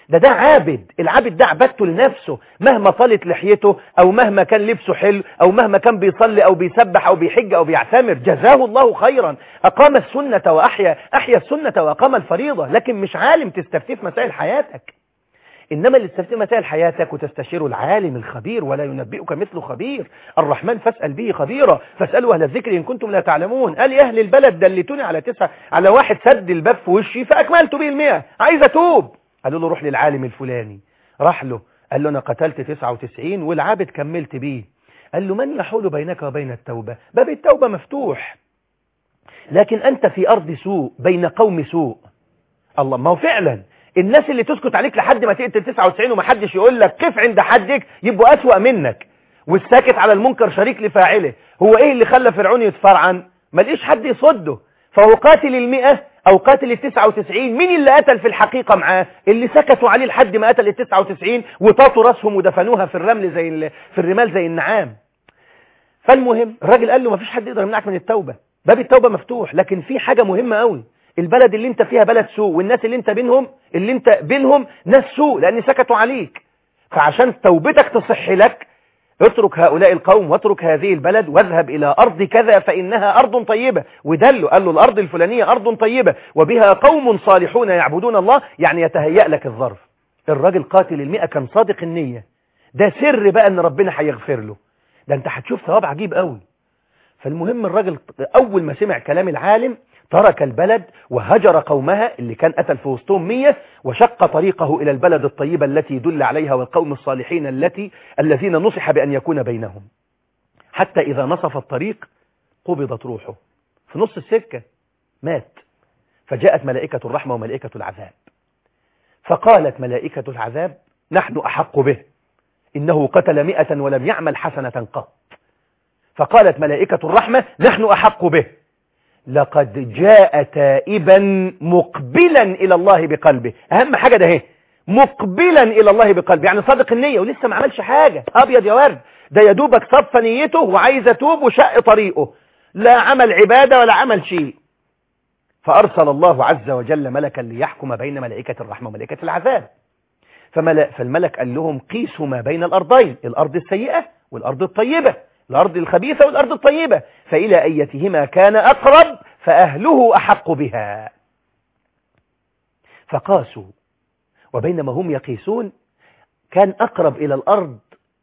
ده ده عابد العابد ده عبادته لنفسه مهما طالت لحيته او مهما كان لبسه حلو او مهما كان بيصلي او بيسبح او بيحج او بيعتمر جزاه الله خيرا اقام السنة واحيا احيا السنة واقام الفريضة لكن مش عالم تستفتيه في مسائل حياتك إنما اللي تستفتي مسائل حياتك وتستشير العالم الخبير ولا ينبئك مثل خبير الرحمن فاسأل به خبيرا فاسألوا أهل الذكر إن كنتم لا تعلمون قال يا أهل البلد دلتوني على تسعة على واحد سد الباب في وشي فأكملت به المئة عايز أتوب قالوا له روح للعالم الفلاني راح له قال له أنا قتلت 99 والعابد كملت بيه قال له من يحول بينك وبين التوبة باب التوبة مفتوح لكن أنت في أرض سوء بين قوم سوء الله ما هو فعلا الناس اللي تسكت عليك لحد ما تقتل 99 ومحدش يقول لك كيف عند حدك يبقوا أسوأ منك والساكت على المنكر شريك لفاعله هو ايه اللي خلى فرعون يتفرعن ما لقيش حد يصده فهو قاتل المئة او قاتل التسعة وتسعين مين اللي قتل في الحقيقة معاه اللي سكتوا عليه لحد ما قتل التسعة وتسعين وطاطوا راسهم ودفنوها في الرمل زي ال... في الرمال زي النعام فالمهم الراجل قال له ما فيش حد يقدر يمنعك من التوبة باب التوبة مفتوح لكن في حاجة مهمة قوي البلد اللي انت فيها بلد سوء والناس اللي انت بينهم اللي انت بينهم ناس سوء لان سكتوا عليك فعشان توبتك تصح لك اترك هؤلاء القوم واترك هذه البلد واذهب إلى أرض كذا فإنها أرض طيبة ودله قال له الأرض الفلانية أرض طيبة وبها قوم صالحون يعبدون الله يعني يتهيأ لك الظرف الراجل قاتل المئة كان صادق النية ده سر بقى ان ربنا هيغفر له ده انت هتشوف ثواب عجيب قوي فالمهم الراجل أول ما سمع كلام العالم ترك البلد وهجر قومها اللي كان قتل في وسطهم مية وشق طريقه إلى البلد الطيبة التي دل عليها والقوم الصالحين التي الذين نصح بأن يكون بينهم حتى إذا نصف الطريق قبضت روحه في نص السكة مات فجاءت ملائكة الرحمة وملائكة العذاب فقالت ملائكة العذاب نحن أحق به إنه قتل مئة ولم يعمل حسنة قط فقالت ملائكة الرحمة نحن أحق به لقد جاء تائبا مقبلا إلى الله بقلبه أهم حاجة ده اهي مقبلا إلى الله بقلبه يعني صادق النية ولسه ما عملش حاجة أبيض يا ورد ده يدوبك صف نيته وعايز يتوب وشق طريقه لا عمل عبادة ولا عمل شيء فأرسل الله عز وجل ملكا ليحكم بين ملائكة الرحمة وملائكة العذاب فملأ فالملك قال لهم قيسوا ما بين الأرضين الأرض السيئة والأرض الطيبة الأرض الخبيثة والأرض الطيبة فإلى أيتهما كان أقرب فأهله أحق بها فقاسوا وبينما هم يقيسون كان أقرب إلى الأرض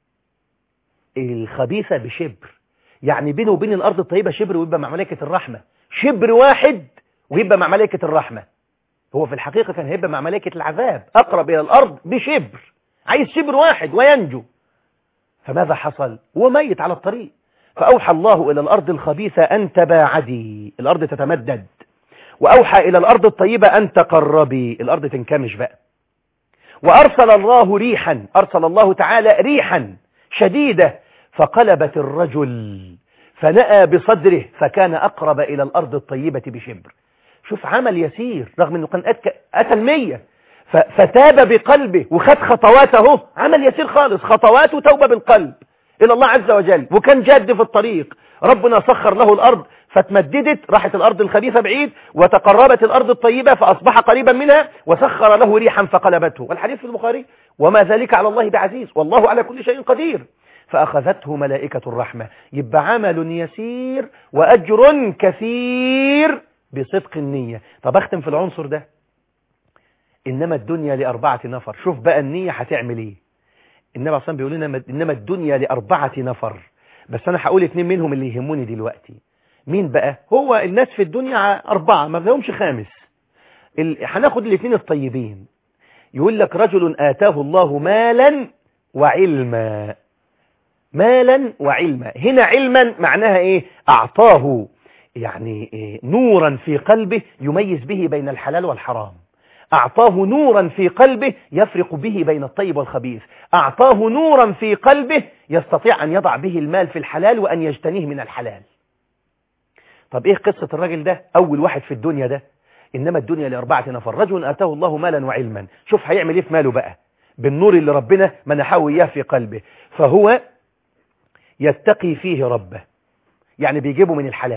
الخبيثة بشبر يعني بينه وبين الأرض الطيبة شبر ويبقى مع ملائكة الرحمة شبر واحد ويبقى مع ملائكة الرحمة هو في الحقيقة كان هيبقى مع ملائكة العذاب أقرب إلى الأرض بشبر عايز شبر واحد وينجو فماذا حصل هو ميت على الطريق فأوحى الله إلى الأرض الخبيثة أن تباعدي الأرض تتمدد وأوحى إلى الأرض الطيبة أن تقربي الأرض تنكمش بقى وأرسل الله ريحا أرسل الله تعالى ريحا شديدة فقلبت الرجل فنأى بصدره فكان أقرب إلى الأرض الطيبة بشبر شوف عمل يسير رغم أنه كان قتل مية فتاب بقلبه وخد خطواته عمل يسير خالص خطوات وتوبة بالقلب إلى الله عز وجل وكان جاد في الطريق ربنا سخر له الأرض فتمددت راحت الأرض الخبيثة بعيد وتقربت الأرض الطيبة فأصبح قريبا منها وسخر له ريحا فقلبته والحديث في البخاري وما ذلك على الله بعزيز والله على كل شيء قدير فأخذته ملائكة الرحمة يبقى عمل يسير وأجر كثير بصدق النية طب أختم في العنصر ده إنما الدنيا لأربعة نفر شوف بقى النية هتعمل إيه النبي عليه الصلاة بيقول لنا إنما الدنيا لأربعة نفر بس أنا هقول اتنين منهم اللي يهموني دلوقتي مين بقى هو الناس في الدنيا أربعة ما فيهمش خامس ال... هناخد الاثنين الطيبين يقول لك رجل آتاه الله مالا وعلما مالا وعلما هنا علما معناها ايه اعطاه يعني إيه نورا في قلبه يميز به بين الحلال والحرام أعطاه نورا في قلبه يفرق به بين الطيب والخبيث أعطاه نورا في قلبه يستطيع أن يضع به المال في الحلال وأن يجتنيه من الحلال طب إيه قصة الراجل ده أول واحد في الدنيا ده إنما الدنيا لأربعة نفر رجل آتاه الله مالا وعلما شوف هيعمل إيه في ماله بقى بالنور اللي ربنا منحه إياه في قلبه فهو يتقي فيه ربه يعني بيجيبه من الحلال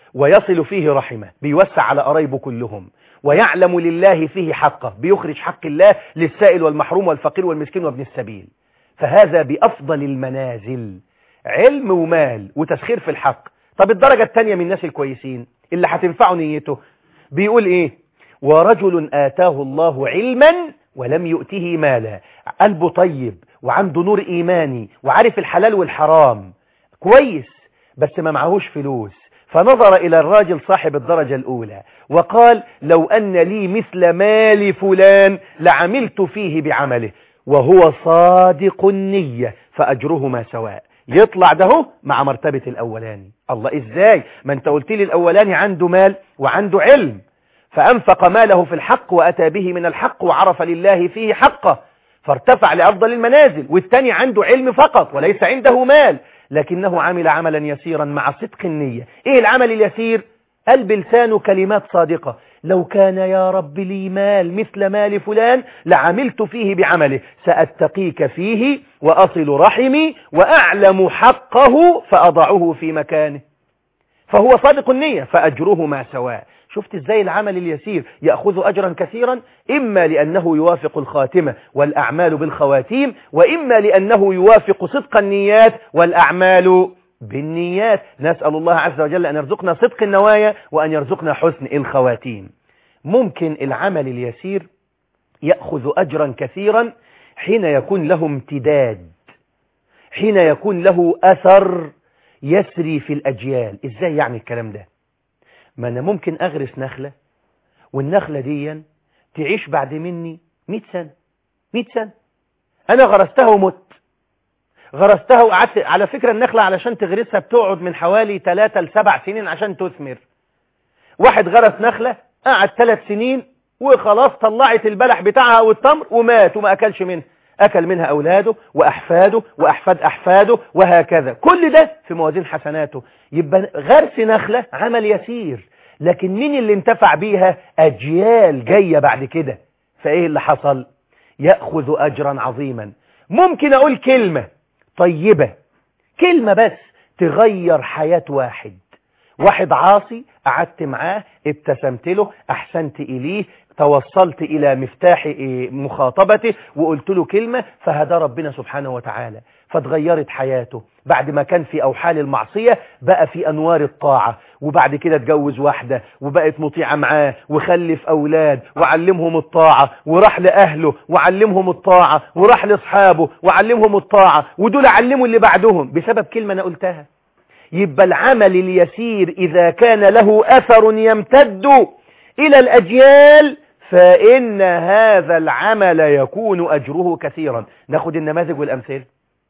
ويصل فيه رحمه بيوسع على قرايبه كلهم ويعلم لله فيه حقه بيخرج حق الله للسائل والمحروم والفقير والمسكين وابن السبيل فهذا بأفضل المنازل علم ومال وتسخير في الحق طب الدرجة الثانية من الناس الكويسين اللي هتنفعه نيته بيقول ايه ورجل آتاه الله علما ولم يؤته مالا قلبه طيب وعنده نور إيماني وعارف الحلال والحرام كويس بس ما معهوش فلوس فنظر إلى الراجل صاحب الدرجة الأولى وقال لو أن لي مثل مال فلان لعملت فيه بعمله وهو صادق النية فأجرهما سواء يطلع ده مع مرتبة الأولاني الله إزاي ما أنت قلت لي الأولاني عنده مال وعنده علم فأنفق ماله في الحق وأتى به من الحق وعرف لله فيه حقه فارتفع لأفضل المنازل والثاني عنده علم فقط وليس عنده مال لكنه عمل عملا يسيرا مع صدق النية ايه العمل اليسير قال بلسانه كلمات صادقة لو كان يا رب لي مال مثل مال فلان لعملت فيه بعمله سأتقيك فيه وأصل رحمي وأعلم حقه فأضعه في مكانه فهو صادق النية فأجرهما سواء شفت ازاي العمل اليسير يأخذ أجرا كثيرا إما لأنه يوافق الخاتمة والأعمال بالخواتيم وإما لأنه يوافق صدق النيات والأعمال بالنيات نسأل الله عز وجل أن يرزقنا صدق النوايا وأن يرزقنا حسن الخواتيم ممكن العمل اليسير يأخذ أجرا كثيرا حين يكون له امتداد حين يكون له أثر يسري في الأجيال إزاي يعني الكلام ده ما أنا ممكن أغرس نخلة والنخلة دي تعيش بعد مني 100 سنة 100 سنة أنا غرستها ومت غرستها وقعدت على فكرة النخلة علشان تغرسها بتقعد من حوالي 3 ل 7 سنين عشان تثمر واحد غرس نخلة قعد 3 سنين وخلاص طلعت البلح بتاعها والتمر ومات وما أكلش منها أكل منها أولاده وأحفاده وأحفاد أحفاده وهكذا كل ده في موازين حسناته يبقى غرس نخلة عمل يسير لكن مين اللي انتفع بيها أجيال جاية بعد كده فإيه اللي حصل يأخذ أجرا عظيما ممكن أقول كلمة طيبة كلمة بس تغير حياة واحد واحد عاصي قعدت معاه ابتسمت له أحسنت إليه توصلت إلى مفتاح مخاطبته وقلت له كلمة فهدى ربنا سبحانه وتعالى فتغيرت حياته بعد ما كان في أوحال المعصية بقى في أنوار الطاعة وبعد كده اتجوز واحدة وبقت مطيعة معاه وخلف أولاد وعلمهم الطاعة وراح لأهله وعلمهم الطاعة وراح لأصحابه وعلمهم الطاعة ودول علموا اللي بعدهم بسبب كلمة أنا قلتها يبقى العمل اليسير إذا كان له أثر يمتد إلى الأجيال فإن هذا العمل يكون أجره كثيرا ناخد النماذج والأمثال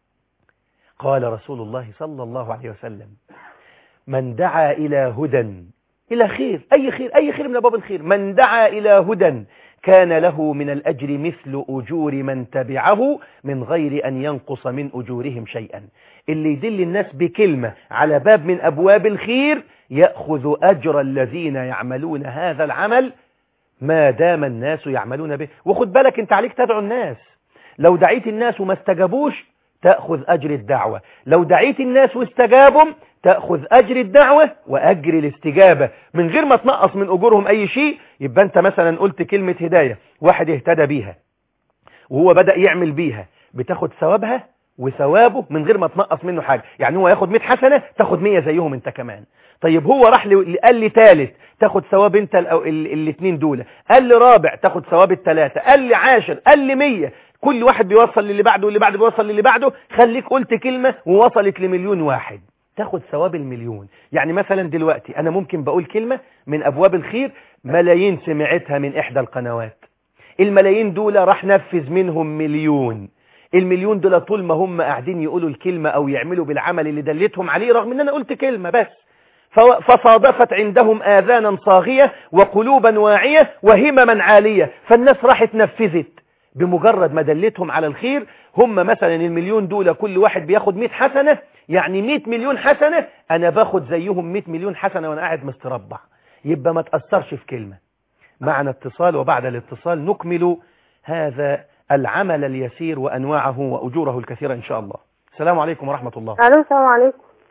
قال رسول الله صلى الله عليه وسلم من دعا إلى هدى إلى خير أي خير أي خير من أبواب الخير من دعا إلى هدى كان له من الأجر مثل أجور من تبعه من غير أن ينقص من أجورهم شيئا اللي يدل الناس بكلمة على باب من أبواب الخير يأخذ أجر الذين يعملون هذا العمل ما دام الناس يعملون به وخد بالك انت عليك تدعو الناس لو دعيت الناس وما استجابوش تأخذ أجر الدعوة لو دعيت الناس واستجابوا تأخذ أجر الدعوة وأجر الاستجابة من غير ما تنقص من أجورهم أي شيء يبقى أنت مثلا قلت كلمة هداية واحد اهتدى بيها وهو بدأ يعمل بيها بتاخد ثوابها وثوابه من غير ما تنقص منه حاجة يعني هو ياخد 100 حسنة تاخد 100 زيهم انت كمان طيب هو راح لي قال لي ثالث تاخد ثواب انت الاثنين دول قال لي رابع تاخد ثواب الثلاثة قال لي عاشر قال لي 100 كل واحد بيوصل للي بعده واللي بعده بيوصل للي بعده خليك قلت كلمة ووصلت لمليون واحد تاخد ثواب المليون يعني مثلا دلوقتي انا ممكن بقول كلمة من ابواب الخير ملايين سمعتها من احدى القنوات الملايين دول راح نفذ منهم مليون المليون دول طول ما هم قاعدين يقولوا الكلمة او يعملوا بالعمل اللي دلتهم عليه رغم ان انا قلت كلمة بس فصادفت عندهم آذانا صاغية وقلوبا واعية وهمما عالية فالناس راحت نفذت بمجرد ما دلتهم على الخير هم مثلا المليون دول كل واحد بياخد 100 حسنة يعني 100 مليون حسنة أنا باخد زيهم 100 مليون حسنة وأنا قاعد مستربع يبقى ما تأثرش في كلمة معنا اتصال وبعد الاتصال نكمل هذا العمل اليسير وأنواعه وأجوره الكثيرة إن شاء الله السلام عليكم ورحمة الله الو السلام عليكم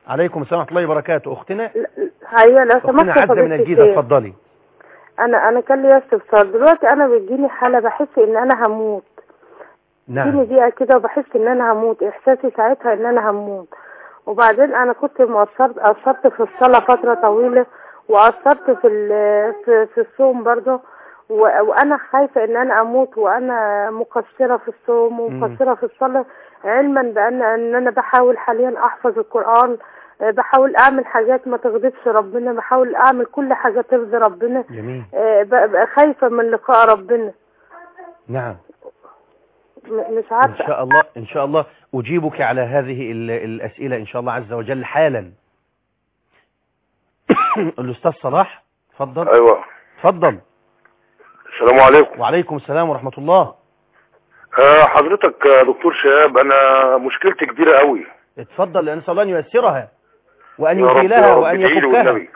عليكم السلام ورحمة الله وبركاته أختنا ايوه لو أختنا سمحت يا عزة من فضيلة الجيزة الشيخ اتفضلي انا انا كان لي استفسار دلوقتي انا بيجيني حاله بحس ان انا هموت نعم بيجيني دقيقه كده وبحس ان انا هموت احساسي ساعتها ان انا هموت وبعدين انا كنت مقصرت قصرت في الصلاه فتره طويله وقصرت في ال- في, في الصوم برضه و- وانا خايفه ان انا اموت وانا مقصره في الصوم ومقصره في الصلاه علما بان ان انا بحاول حاليا احفظ القران آه، بحاول اعمل حاجات ما تغضبش ربنا بحاول اعمل كل حاجه ترضي ربنا جميل آه، ببقى خايفه من لقاء ربنا نعم م- مش إن عارفه شاء الله إن شاء الله أجيبك على هذه ال- الأسئلة إن شاء الله عز وجل حالا الأستاذ صلاح تفضل ايوه تفضل السلام عليكم وعليكم السلام ورحمة الله آه حضرتك يا دكتور شهاب انا مشكلتي كبيره قوي اتفضل لأن صلى الله أن ييسرها وأن يا رب- يزيلها يا رب وأن ادعي لي يفكها والنبي.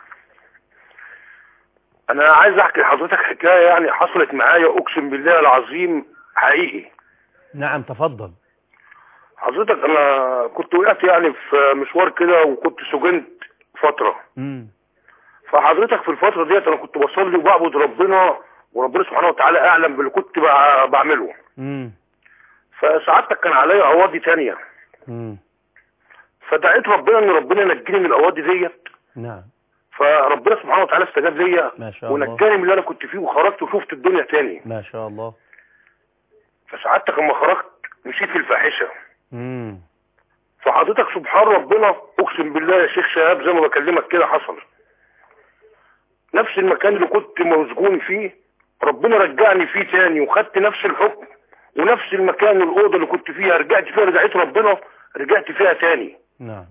انا عايز احكي لحضرتك حكايه يعني حصلت معايا اقسم بالله العظيم حقيقي نعم تفضل حضرتك انا كنت وقعت يعني في مشوار كده وكنت سجنت فتره مم. فحضرتك في الفتره ديت انا كنت بصلي وبعبد ربنا وربنا سبحانه وتعالى اعلم باللي كنت بع- بعمله مم. فسعادتك كان عليا قواضي تانية مم. فدعيت ربنا ان ربنا ينجيني من القواضي ديت نعم فربنا سبحانه وتعالى استجاب ليا ما شاء الله ونجاني من اللي انا كنت فيه وخرجت وشفت الدنيا تاني ما شاء الله فسعادتك لما خرجت مشيت في الفاحشه مم. فحضرتك سبحان ربنا اقسم بالله يا شيخ شهاب زي ما بكلمك كده حصل نفس المكان اللي كنت مسجون فيه ربنا رجعني فيه تاني وخدت نفس الحكم ونفس المكان الاوضه اللي كنت فيها رجعت فيها رجعت ربنا رجعت فيها تاني نعم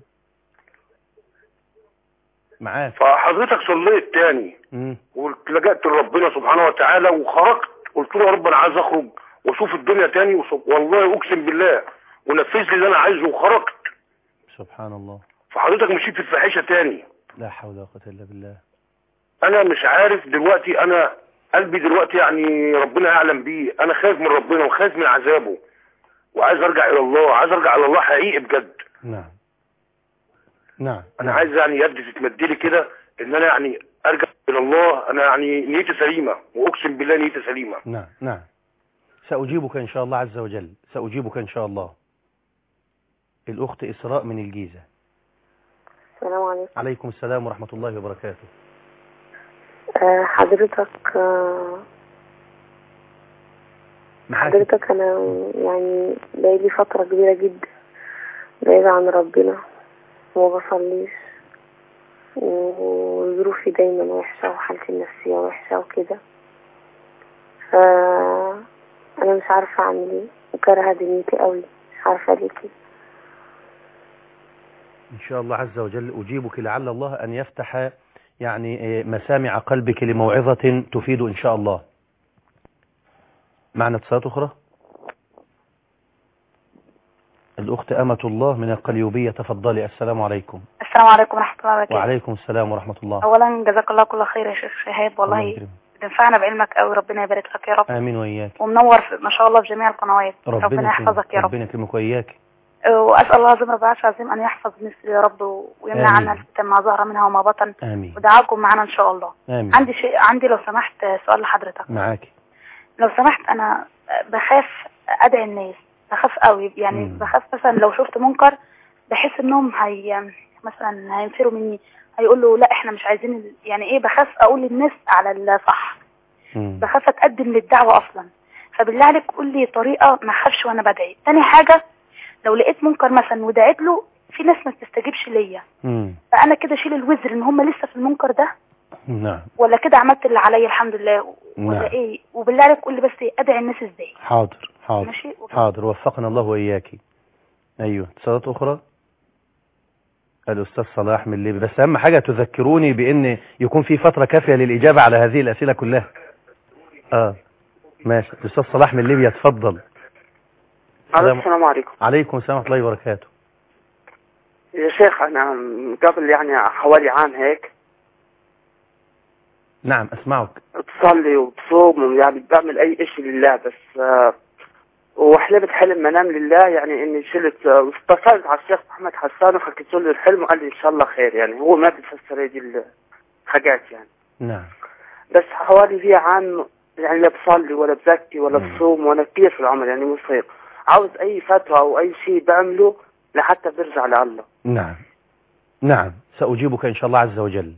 معاك فحضرتك صليت تاني مم. ولجأت لربنا سبحانه وتعالى وخرجت قلت له يا رب انا عايز اخرج واشوف الدنيا تاني وص- والله اقسم بالله ونفذ لي اللي انا عايزه وخرجت سبحان الله فحضرتك مشيت في الفاحشه تاني لا حول ولا قوة إلا بالله انا مش عارف دلوقتي انا قلبي دلوقتي يعني ربنا يعلم بيه انا خايف من ربنا وخايف من عذابه وعايز ارجع الى الله عايز ارجع الى الله حقيقي بجد نعم نعم انا نعم. عايز يعني يدي تتمدلي كده ان انا يعني ارجع الى الله انا يعني نيتي سليمه واقسم بالله نيتي سليمه نعم نعم سأجيبك إن شاء الله عز وجل سأجيبك إن شاء الله الأخت إسراء من الجيزة السلام عليكم عليكم السلام ورحمة الله وبركاته آه، حضرتك آه، معاك حضرتك انا يعني بقالي فترة كبيرة جدا بعيدة عن ربنا وما بصليش وظروفي دايما وحشة وحالتي النفسية وحشة وكده ف انا مش عارفة اعمل ايه وكارهة دنيتي قوي مش عارفة ليه كده إن شاء الله عز وجل أجيبك لعل الله أن يفتح يعني إيه، مسامع قلبك لموعظة تفيد إن شاء الله معنا اتصالات أخرى الأخت أمة الله من القليوبية تفضلي السلام عليكم السلام عليكم ورحمة الله وبركاته وعليكم السلام ورحمة الله أولا جزاك الله كل خير يا شيخ شهاب الله والله يكرمك. بتنفعنا بعلمك قوي ربنا يبارك لك يا رب آمين وإياك ومنور في ما شاء الله في جميع القنوات ربنا, ربنا يحفظك يا رب ربنا يكرمك وإياك وأسأل الله عظيم رب العرش العظيم أن يحفظ مصر يا رب ويمنع آمين. عنا الفتن ما ظهر منها وما بطن آمين ودعاكم معنا إن شاء الله آمين عندي شيء عندي لو سمحت سؤال لحضرتك معاك لو سمحت أنا بخاف أدعي الناس بخاف قوي يعني مم. بخاف مثلا لو شفت منكر بحس إنهم هي مثلا هينفروا مني هيقولوا لا احنا مش عايزين ال- يعني ايه بخاف اقول للناس على الصح مم. بخاف اتقدم للدعوة اصلا فبالله عليك قول لي طريقة ما اخافش وانا بدعي تاني حاجة لو لقيت منكر مثلا ودعيت له في ناس ما بتستجيبش ليا مم. فانا كده اشيل الوزر ان هم لسه في المنكر ده نعم ولا كده عملت اللي عليا الحمد لله ولا نعم. ايه وبالله عليك قول لي بس إيه، ادعي الناس ازاي حاضر حاضر ماشي حاضر وفقنا الله وإياك أيوه اتصالات أخرى الأستاذ صلاح من ليبيا بس أهم حاجة تذكروني بأن يكون في فترة كافية للإجابة على هذه الأسئلة كلها آه ماشي الأستاذ صلاح من ليبيا تفضل السلام- السلام عليكم عليكم السلام ورحمة الله وبركاته يا شيخ انا من قبل يعني حوالي عام هيك نعم أسمعك بصلي وبصوم يعني بعمل اي اشي لله بس آه، وحلمت حلم منام لله يعني اني شلت واتصلت على الشيخ محمد حسان وحكيت له الحلم وقال لي ان شاء الله خير يعني هو ما بيفسر هذه الحاجات يعني نعم بس حوالي في عام يعني لا بصلي ولا بزكي ولا مم. بصوم ولا كيف العمل يعني مصيب عاوز اي فتوى او اي شيء بعمله لحتى برجع لله نعم نعم سأجيبك إن شاء الله عز وجل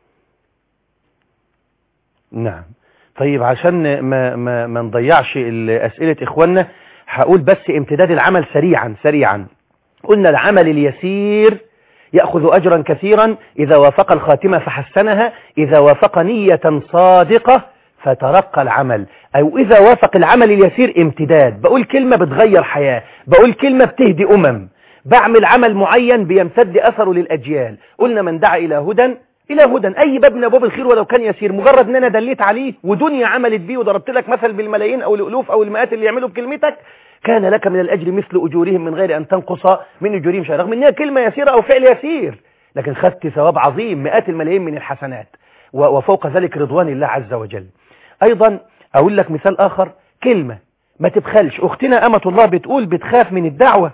نعم طيب عشان ما, ما, ما نضيعش ال- أسئلة إخواننا هقول بس امتداد العمل سريعا سريعا قلنا العمل اليسير يأخذ أجرا كثيرا إذا وافق الخاتمة فحسنها إذا وافق نية صادقة فترقى العمل أو إذا وافق العمل اليسير امتداد بقول كلمة بتغير حياة بقول كلمة بتهدي أمم بعمل عمل معين بيمتد أثره للأجيال قلنا من دعا إلى هدى إلى هدى أي باب من أبواب الخير ولو كان يسير مجرد أن أنا دليت عليه ودنيا عملت بيه وضربت لك مثل بالملايين أو الألوف أو المئات اللي يعملوا بكلمتك كان لك من الأجر مثل أجورهم من غير أن تنقص من أجورهم شيئا رغم أنها كلمة يسيرة أو فعل يسير لكن خدت ثواب عظيم مئات الملايين من الحسنات و- وفوق ذلك رضوان الله عز وجل أيضا أقول لك مثال آخر كلمة ما تبخلش أختنا أمة الله بتقول بتخاف من الدعوة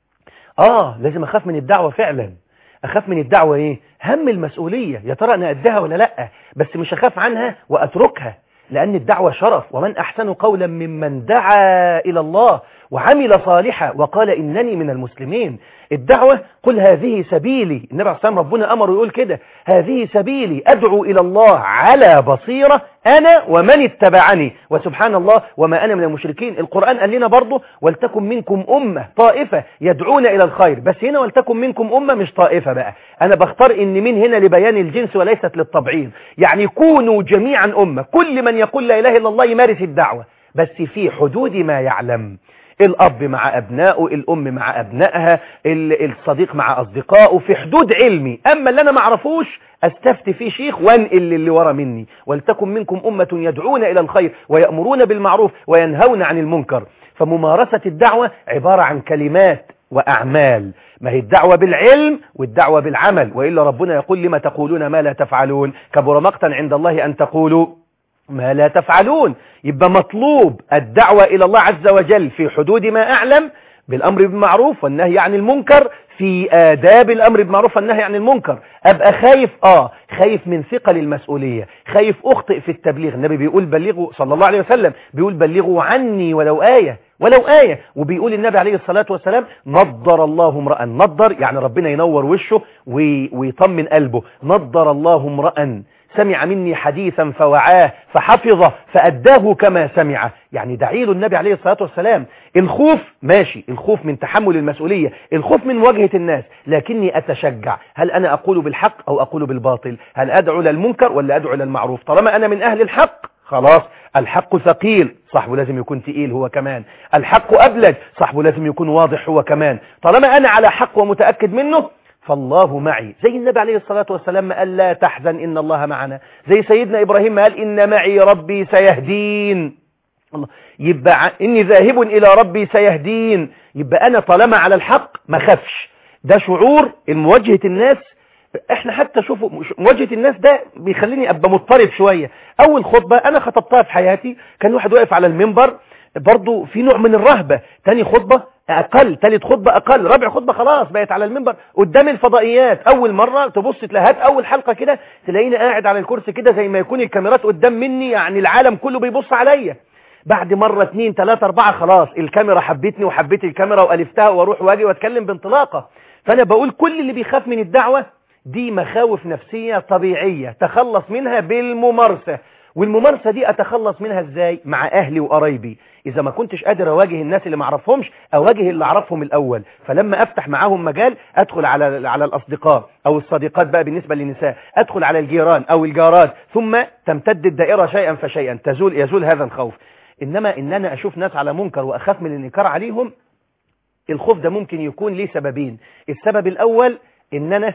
آه لازم أخاف من الدعوة فعلا أخاف من الدعوة إيه هم المسؤولية يا ترى أنا قدها ولا لأ بس مش أخاف عنها وأتركها لأن الدعوة شرف ومن أحسن قولا ممن دعا إلى الله وعمل صالحا وقال إنني من المسلمين الدعوة قل هذه سبيلي النبي عليه الصلاة والسلام ربنا أمره يقول كده هذه سبيلي أدعو إلى الله على بصيرة أنا ومن اتبعني وسبحان الله وما أنا من المشركين القرآن قال لنا برضه ولتكن منكم أمة طائفة يدعون إلى الخير بس هنا ولتكن منكم أمة مش طائفة بقى أنا بختار إن من هنا لبيان الجنس وليست للتبعيض يعني كونوا جميعا أمة كل من يقول لا إله إلا الله يمارس الدعوة بس في حدود ما يعلم الأب مع أبنائه الأم مع أبنائها ال- الصديق مع أصدقائه في حدود علمي أما اللي أنا ما اعرفوش أستفتي فيه شيخ وانقل اللي ورا مني ولتكن منكم أمة يدعون إلى الخير ويأمرون بالمعروف وينهون عن المنكر فممارسة الدعوة عبارة عن كلمات وأعمال ما هي الدعوة بالعلم والدعوة بالعمل وإلا ربنا يقول لما تقولون ما لا تفعلون كبر مقتا عند الله أن تقولوا ما لا تفعلون يبقى مطلوب الدعوة إلى الله عز وجل في حدود ما أعلم بالأمر بالمعروف والنهي عن المنكر في آداب الأمر بالمعروف والنهي عن المنكر أبقى خايف آه خايف من ثقل المسؤولية خايف أخطئ في التبليغ النبي بيقول بلغوا صلى الله عليه وسلم بيقول بلغوا عني ولو آية ولو آية وبيقول النبي عليه الصلاة والسلام نضر الله امرأ نضر يعني ربنا ينور وشه وي- ويطمن قلبه نضر الله امرأ سمع مني حديثا فوعاه فحفظه فأداه كما سمع يعني دعيل النبي عليه الصلاة والسلام الخوف ماشي الخوف من تحمل المسؤولية الخوف من مواجهة الناس لكني أتشجع هل أنا أقول بالحق أو أقول بالباطل هل أدعو للمنكر ولا أدعو للمعروف طالما أنا من أهل الحق خلاص الحق ثقيل صاحبه لازم يكون تقيل هو كمان الحق أبلج صاحبه لازم يكون واضح هو كمان طالما أنا على حق ومتأكد منه فالله معي زي النبي عليه الصلاة والسلام ما قال لا تحزن إن الله معنا زي سيدنا إبراهيم ما قال إن معي ربي سيهدين الله يبقى ع- إني ذاهب إلى ربي سيهدين يبقى أنا طالما على الحق ما خافش ده شعور المواجهة الناس احنا حتى شوفوا مش- مواجهة الناس ده بيخليني ابقى مضطرب شوية اول خطبة انا خطبتها في حياتي كان واحد واقف على المنبر برضو في نوع من الرهبة تاني خطبة اقل تالت خطبة اقل رابع خطبة خلاص بقت على المنبر قدام الفضائيات اول مرة تبص تلاقي هات اول حلقة كده تلاقيني قاعد على الكرسي كده زي ما يكون الكاميرات قدام مني يعني العالم كله بيبص عليا بعد مرة اتنين تلاتة اربعة خلاص الكاميرا حبتني وحبيت الكاميرا والفتها واروح واجي واتكلم بانطلاقة فانا بقول كل اللي بيخاف من الدعوة دي مخاوف نفسية طبيعية تخلص منها بالممارسة والممارسة دي اتخلص منها ازاي مع اهلي وقرايبي اذا ما كنتش قادر اواجه الناس اللي ما اعرفهمش اواجه اللي اعرفهم الاول فلما افتح معاهم مجال ادخل على على الاصدقاء او الصديقات بقى بالنسبة للنساء ادخل على الجيران او الجارات ثم تمتد الدائرة شيئا فشيئا تزول يزول هذا الخوف انما ان انا اشوف ناس على منكر واخاف من الانكار عليهم الخوف ده ممكن يكون ليه سببين السبب الاول ان انا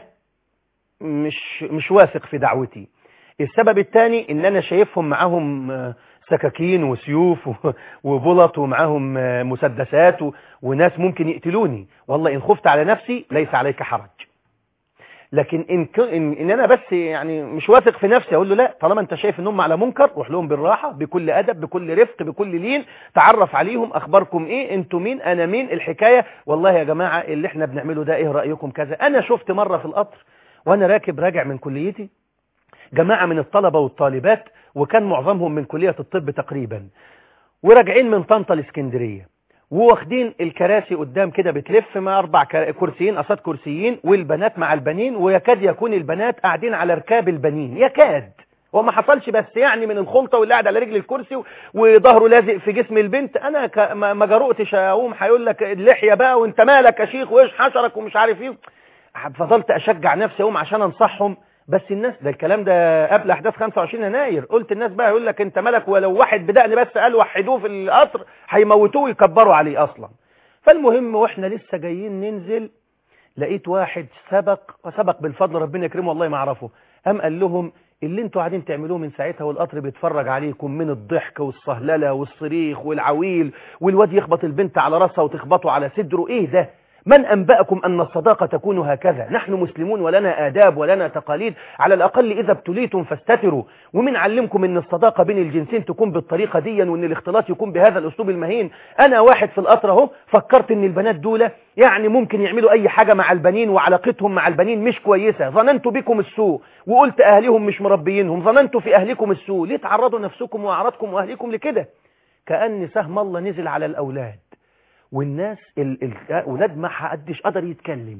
مش مش واثق في دعوتي السبب الثاني ان انا شايفهم معاهم آه، سكاكين وسيوف و- وبلط ومعاهم آه، مسدسات و- وناس ممكن يقتلوني والله ان خفت على نفسي ليس عليك حرج لكن إن, ك... إن, إن أنا بس يعني مش واثق في نفسي أقول له لا طالما أنت شايف إنهم على منكر روح لهم بالراحة بكل أدب بكل رفق بكل لين تعرف عليهم أخباركم إيه أنتوا مين أنا مين الحكاية والله يا جماعة اللي إحنا بنعمله ده إيه رأيكم كذا أنا شفت مرة في القطر وأنا راكب راجع من كليتي جماعة من الطلبة والطالبات وكان معظمهم من كلية الطب تقريبا وراجعين من طنطا الاسكندرية وواخدين الكراسي قدام كده بتلف مع اربع كر- كرسيين قصاد كرسيين والبنات مع البنين ويكاد يكون البنات قاعدين على ركاب البنين يكاد وما حصلش بس يعني من الخلطة واللي قاعد على رجل الكرسي و- وظهره لازق في جسم البنت انا ك... ما ما جرؤتش اقوم هيقول لك اللحية بقى وانت مالك يا شيخ وايش حشرك ومش عارف ايه فضلت اشجع نفسي اقوم عشان انصحهم بس الناس ده الكلام ده قبل احداث 25 يناير قلت الناس بقى يقول لك انت مالك ولو واحد بدقني بس قال وحدوه في القطر هيموتوه ويكبروا عليه اصلا فالمهم واحنا لسه جايين ننزل لقيت واحد سبق وسبق بالفضل ربنا يكرمه والله ما اعرفه قام قال لهم اللي انتوا قاعدين تعملوه من ساعتها والقطر بيتفرج عليكم من الضحك والصهلله والصريخ والعويل والواد يخبط البنت على راسها وتخبطه على صدره ايه ده من أنبأكم أن الصداقة تكون هكذا نحن مسلمون ولنا آداب ولنا تقاليد على الأقل إذا ابتليتم فاستتروا ومن علمكم أن الصداقة بين الجنسين تكون بالطريقة دي وأن الاختلاط يكون بهذا الأسلوب المهين أنا واحد في القطر اهو فكرت أن البنات دول يعني ممكن يعملوا أي حاجة مع البنين وعلاقتهم مع البنين مش كويسة ظننت بكم السوء وقلت أهلهم مش مربيينهم ظننت في أهلكم السوء ليه تعرضوا نفسكم وأعراضكم وأهلكم لكده كأن سهم الله نزل على الأولاد والناس الأولاد ما حدش قدر يتكلم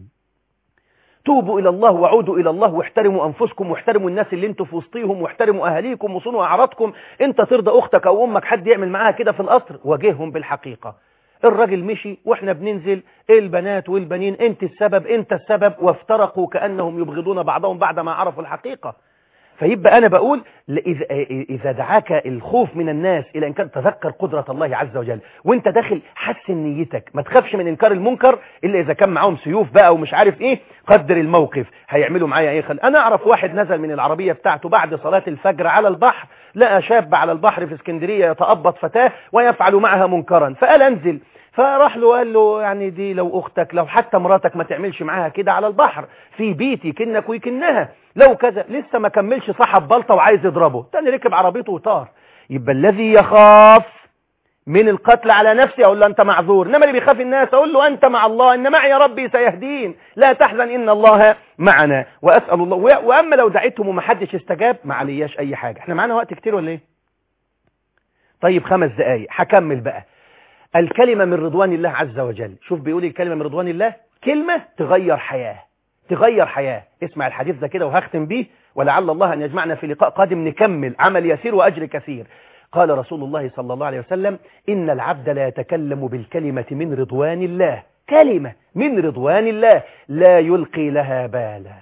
توبوا إلى الله وعودوا إلى الله واحترموا أنفسكم واحترموا الناس اللي انتوا في وسطيهم واحترموا أهاليكم وصونوا أعراضكم انت ترضى أختك أو أمك حد يعمل معاها كده في القصر واجههم بالحقيقة الراجل مشي واحنا بننزل البنات والبنين انت السبب انت السبب وافترقوا كأنهم يبغضون بعضهم بعد ما عرفوا الحقيقة فيبقى أنا بقول إذا, إذا دعاك الخوف من الناس إلى إن كان تذكر قدرة الله عز وجل وانت داخل حسن نيتك ما تخافش من إنكار المنكر إلا إذا كان معاهم سيوف بقى ومش عارف إيه قدر الموقف هيعملوا معايا إيه خل أنا أعرف واحد نزل من العربية بتاعته بعد صلاة الفجر على البحر لقى شاب على البحر في اسكندرية يتأبط فتاة ويفعل معها منكرا فقال أنزل فراح له قال له يعني دي لو أختك لو حتى مراتك ما تعملش معاها كده على البحر في بيتي كنك ويكنها لو كذا لسه ما كملش صاحب بلطة وعايز يضربه تاني ركب عربيته وطار يبقى الذي يخاف من القتل على نفسه أقول له أنت معذور إنما اللي بيخاف الناس أقول له أنت مع الله إن معي ربي سيهدين لا تحزن إن الله معنا وأسأل الله وأما لو دعيتهم وما حدش استجاب ما علياش أي حاجة احنا معانا وقت كتير ولا إيه طيب خمس دقايق هكمل بقى الكلمة من رضوان الله عز وجل شوف بيقول الكلمة من رضوان الله كلمة تغير حياة تغير حياة اسمع الحديث ده كده وهختم بيه ولعل الله أن يجمعنا في لقاء قادم نكمل عمل يسير وأجر كثير قال رسول الله صلى الله عليه وسلم إن العبد لا يتكلم بالكلمة من رضوان الله كلمة من رضوان الله لا يلقي لها بالا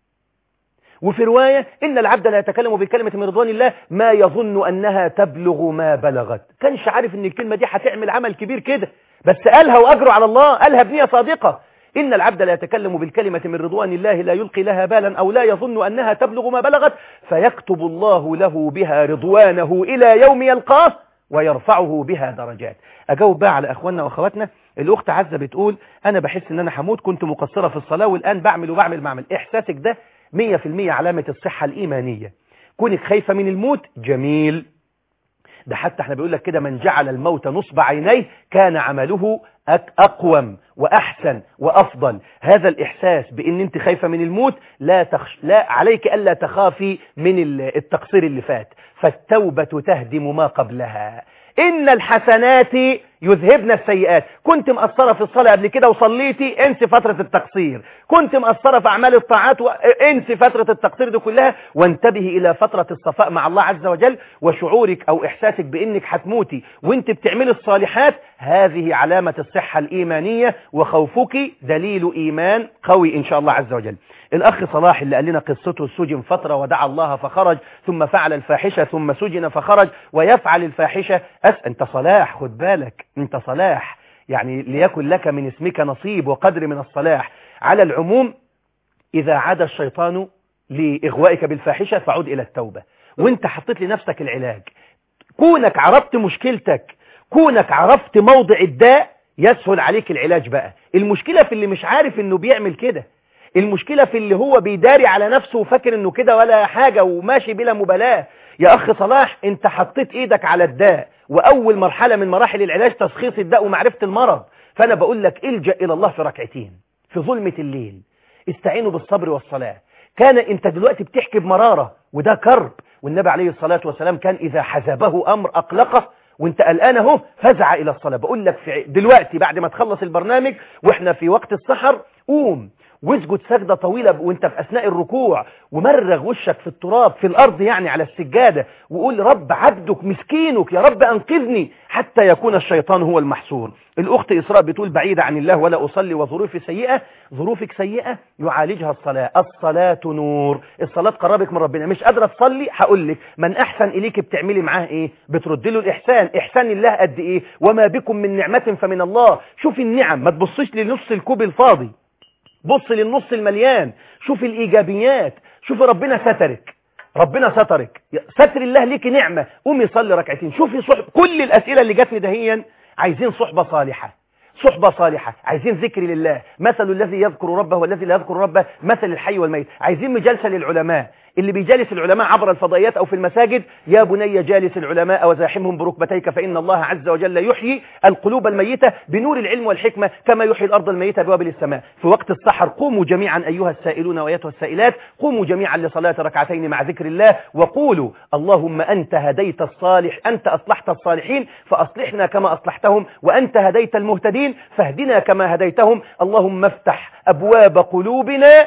وفي رواية إن العبد لا يتكلم بكلمة من رضوان الله ما يظن أنها تبلغ ما بلغت كانش عارف أن الكلمة دي هتعمل عمل كبير كده بس قالها وأجره على الله قالها بنية صادقة إن العبد لا يتكلم بالكلمة من رضوان الله لا يلقي لها بالا أو لا يظن أنها تبلغ ما بلغت فيكتب الله له بها رضوانه إلى يوم يلقاه ويرفعه بها درجات أجاوب بقى على أخواننا وأخواتنا الأخت عزة بتقول أنا بحس أن أنا هموت كنت مقصرة في الصلاة والآن بعمل وبعمل بعمل إحساسك ده مية في المية علامة الصحة الإيمانية كونك خايفة من الموت جميل ده حتى احنا بيقول لك كده من جعل الموت نصب عينيه كان عمله أقوم وأحسن وأفضل هذا الإحساس بأن أنت خايفة من الموت لا, تخش لا عليك ألا تخافي من التقصير اللي فات فالتوبة تهدم ما قبلها إن الحسنات يذهبن السيئات كنت مقصرة في الصلاة قبل كده وصليتي انسي فترة التقصير كنت مقصرة في أعمال الطاعات انسي فترة التقصير دي كلها وانتبهي إلى فترة الصفاء مع الله عز وجل وشعورك أو إحساسك بأنك هتموتي وانت بتعملي الصالحات هذه علامة الصحة الإيمانية وخوفك دليل إيمان قوي إن شاء الله عز وجل الأخ صلاح اللي قال لنا قصته سجن فترة ودعا الله فخرج ثم فعل الفاحشة ثم سجن فخرج ويفعل الفاحشة أس أنت صلاح خد بالك أنت صلاح يعني ليكن لك من اسمك نصيب وقدر من الصلاح على العموم إذا عاد الشيطان لإغوائك بالفاحشة فعود إلى التوبة وانت حطيت لنفسك العلاج كونك عرفت مشكلتك كونك عرفت موضع الداء يسهل عليك العلاج بقى المشكلة في اللي مش عارف انه بيعمل كده المشكلة في اللي هو بيداري على نفسه وفاكر انه كده ولا حاجة وماشي بلا مبالاة يا اخ صلاح انت حطيت ايدك على الداء واول مرحلة من مراحل العلاج تشخيص الداء ومعرفة المرض فانا بقول لك الجأ الى الله في ركعتين في ظلمة الليل استعينوا بالصبر والصلاة كان انت دلوقتي بتحكي بمرارة وده كرب والنبي عليه الصلاة والسلام كان اذا حزبه امر اقلقه وانت قلقان اهو فزع الى الصلاة بقول لك في دلوقتي بعد ما تخلص البرنامج واحنا في وقت السحر قوم واسجد سجدة طويلة وانت في اثناء الركوع ومرغ وشك في التراب في الارض يعني على السجادة وقول رب عبدك مسكينك يا رب انقذني حتى يكون الشيطان هو المحصور الاخت اسراء بتقول بعيدة عن الله ولا اصلي وظروفي سيئة ظروفك سيئة يعالجها الصلاة الصلاة نور الصلاة قربك من ربنا مش قادرة تصلي هقول لك من احسن اليك بتعملي معاه ايه بترد له الاحسان احسان الله قد ايه وما بكم من نعمة فمن الله شوفي النعم ما تبصيش لنص الكوب الفاضي بص للنص المليان شوف الإيجابيات شوف ربنا سترك ربنا سترك ستر الله ليك نعمة قومي صلي ركعتين شوفي صحب كل الأسئلة اللي جاتني دهيا عايزين صحبة صالحة صحبة صالحة عايزين ذكر لله مثل الذي يذكر ربه والذي لا يذكر ربه مثل الحي والميت عايزين مجالسة للعلماء اللي بيجالس العلماء عبر الفضائيات أو في المساجد يا بني جالس العلماء وزاحمهم بركبتيك فإن الله عز وجل يحيي القلوب الميتة بنور العلم والحكمة كما يحيي الأرض الميتة بوابل السماء في وقت السحر قوموا جميعا أيها السائلون وأيتها السائلات قوموا جميعا لصلاة ركعتين مع ذكر الله وقولوا اللهم أنت هديت الصالح أنت أصلحت الصالحين فأصلحنا كما أصلحتهم وأنت هديت المهتدين فاهدنا كما هديتهم اللهم افتح أبواب قلوبنا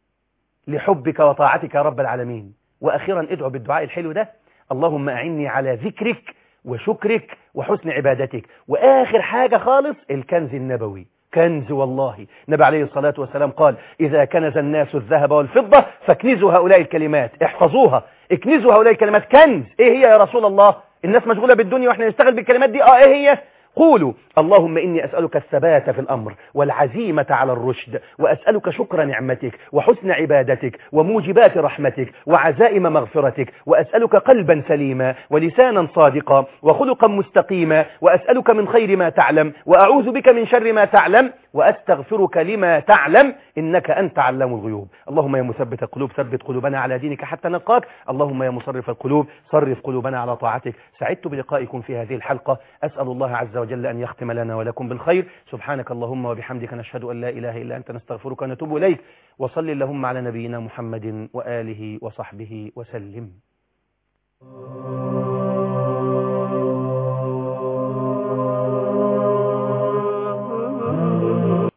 لحبك وطاعتك يا رب العالمين وأخيرا ادعو بالدعاء الحلو ده اللهم أعني على ذكرك وشكرك وحسن عبادتك وآخر حاجة خالص الكنز النبوي كنز والله النبي عليه الصلاة والسلام قال إذا كنز الناس الذهب والفضة فاكنزوا هؤلاء الكلمات احفظوها اكنزوا هؤلاء الكلمات كنز ايه هي يا رسول الله الناس مشغولة بالدنيا واحنا نشتغل بالكلمات دي اه ايه هي قولوا اللهم إني أسألك الثبات في الأمر والعزيمة على الرشد وأسألك شكر نعمتك وحسن عبادتك وموجبات رحمتك وعزائم مغفرتك وأسألك قلبا سليما ولسانا صادقا وخلقا مستقيما وأسألك من خير ما تعلم وأعوذ بك من شر ما تعلم وأستغفرك لما تعلم إنك أنت علام الغيوب اللهم يا مثبت القلوب ثبت قلوبنا على دينك حتى نلقاك اللهم يا مصرف القلوب صرف قلوبنا على طاعتك سعدت بلقائكم في هذه الحلقة أسأل الله عز وجل أن يختم لنا ولكم بالخير سبحانك اللهم وبحمدك نشهد أن لا إله إلا أنت نستغفرك ونتوب إليك وصل اللهم على نبينا محمد وآله وصحبه وسلم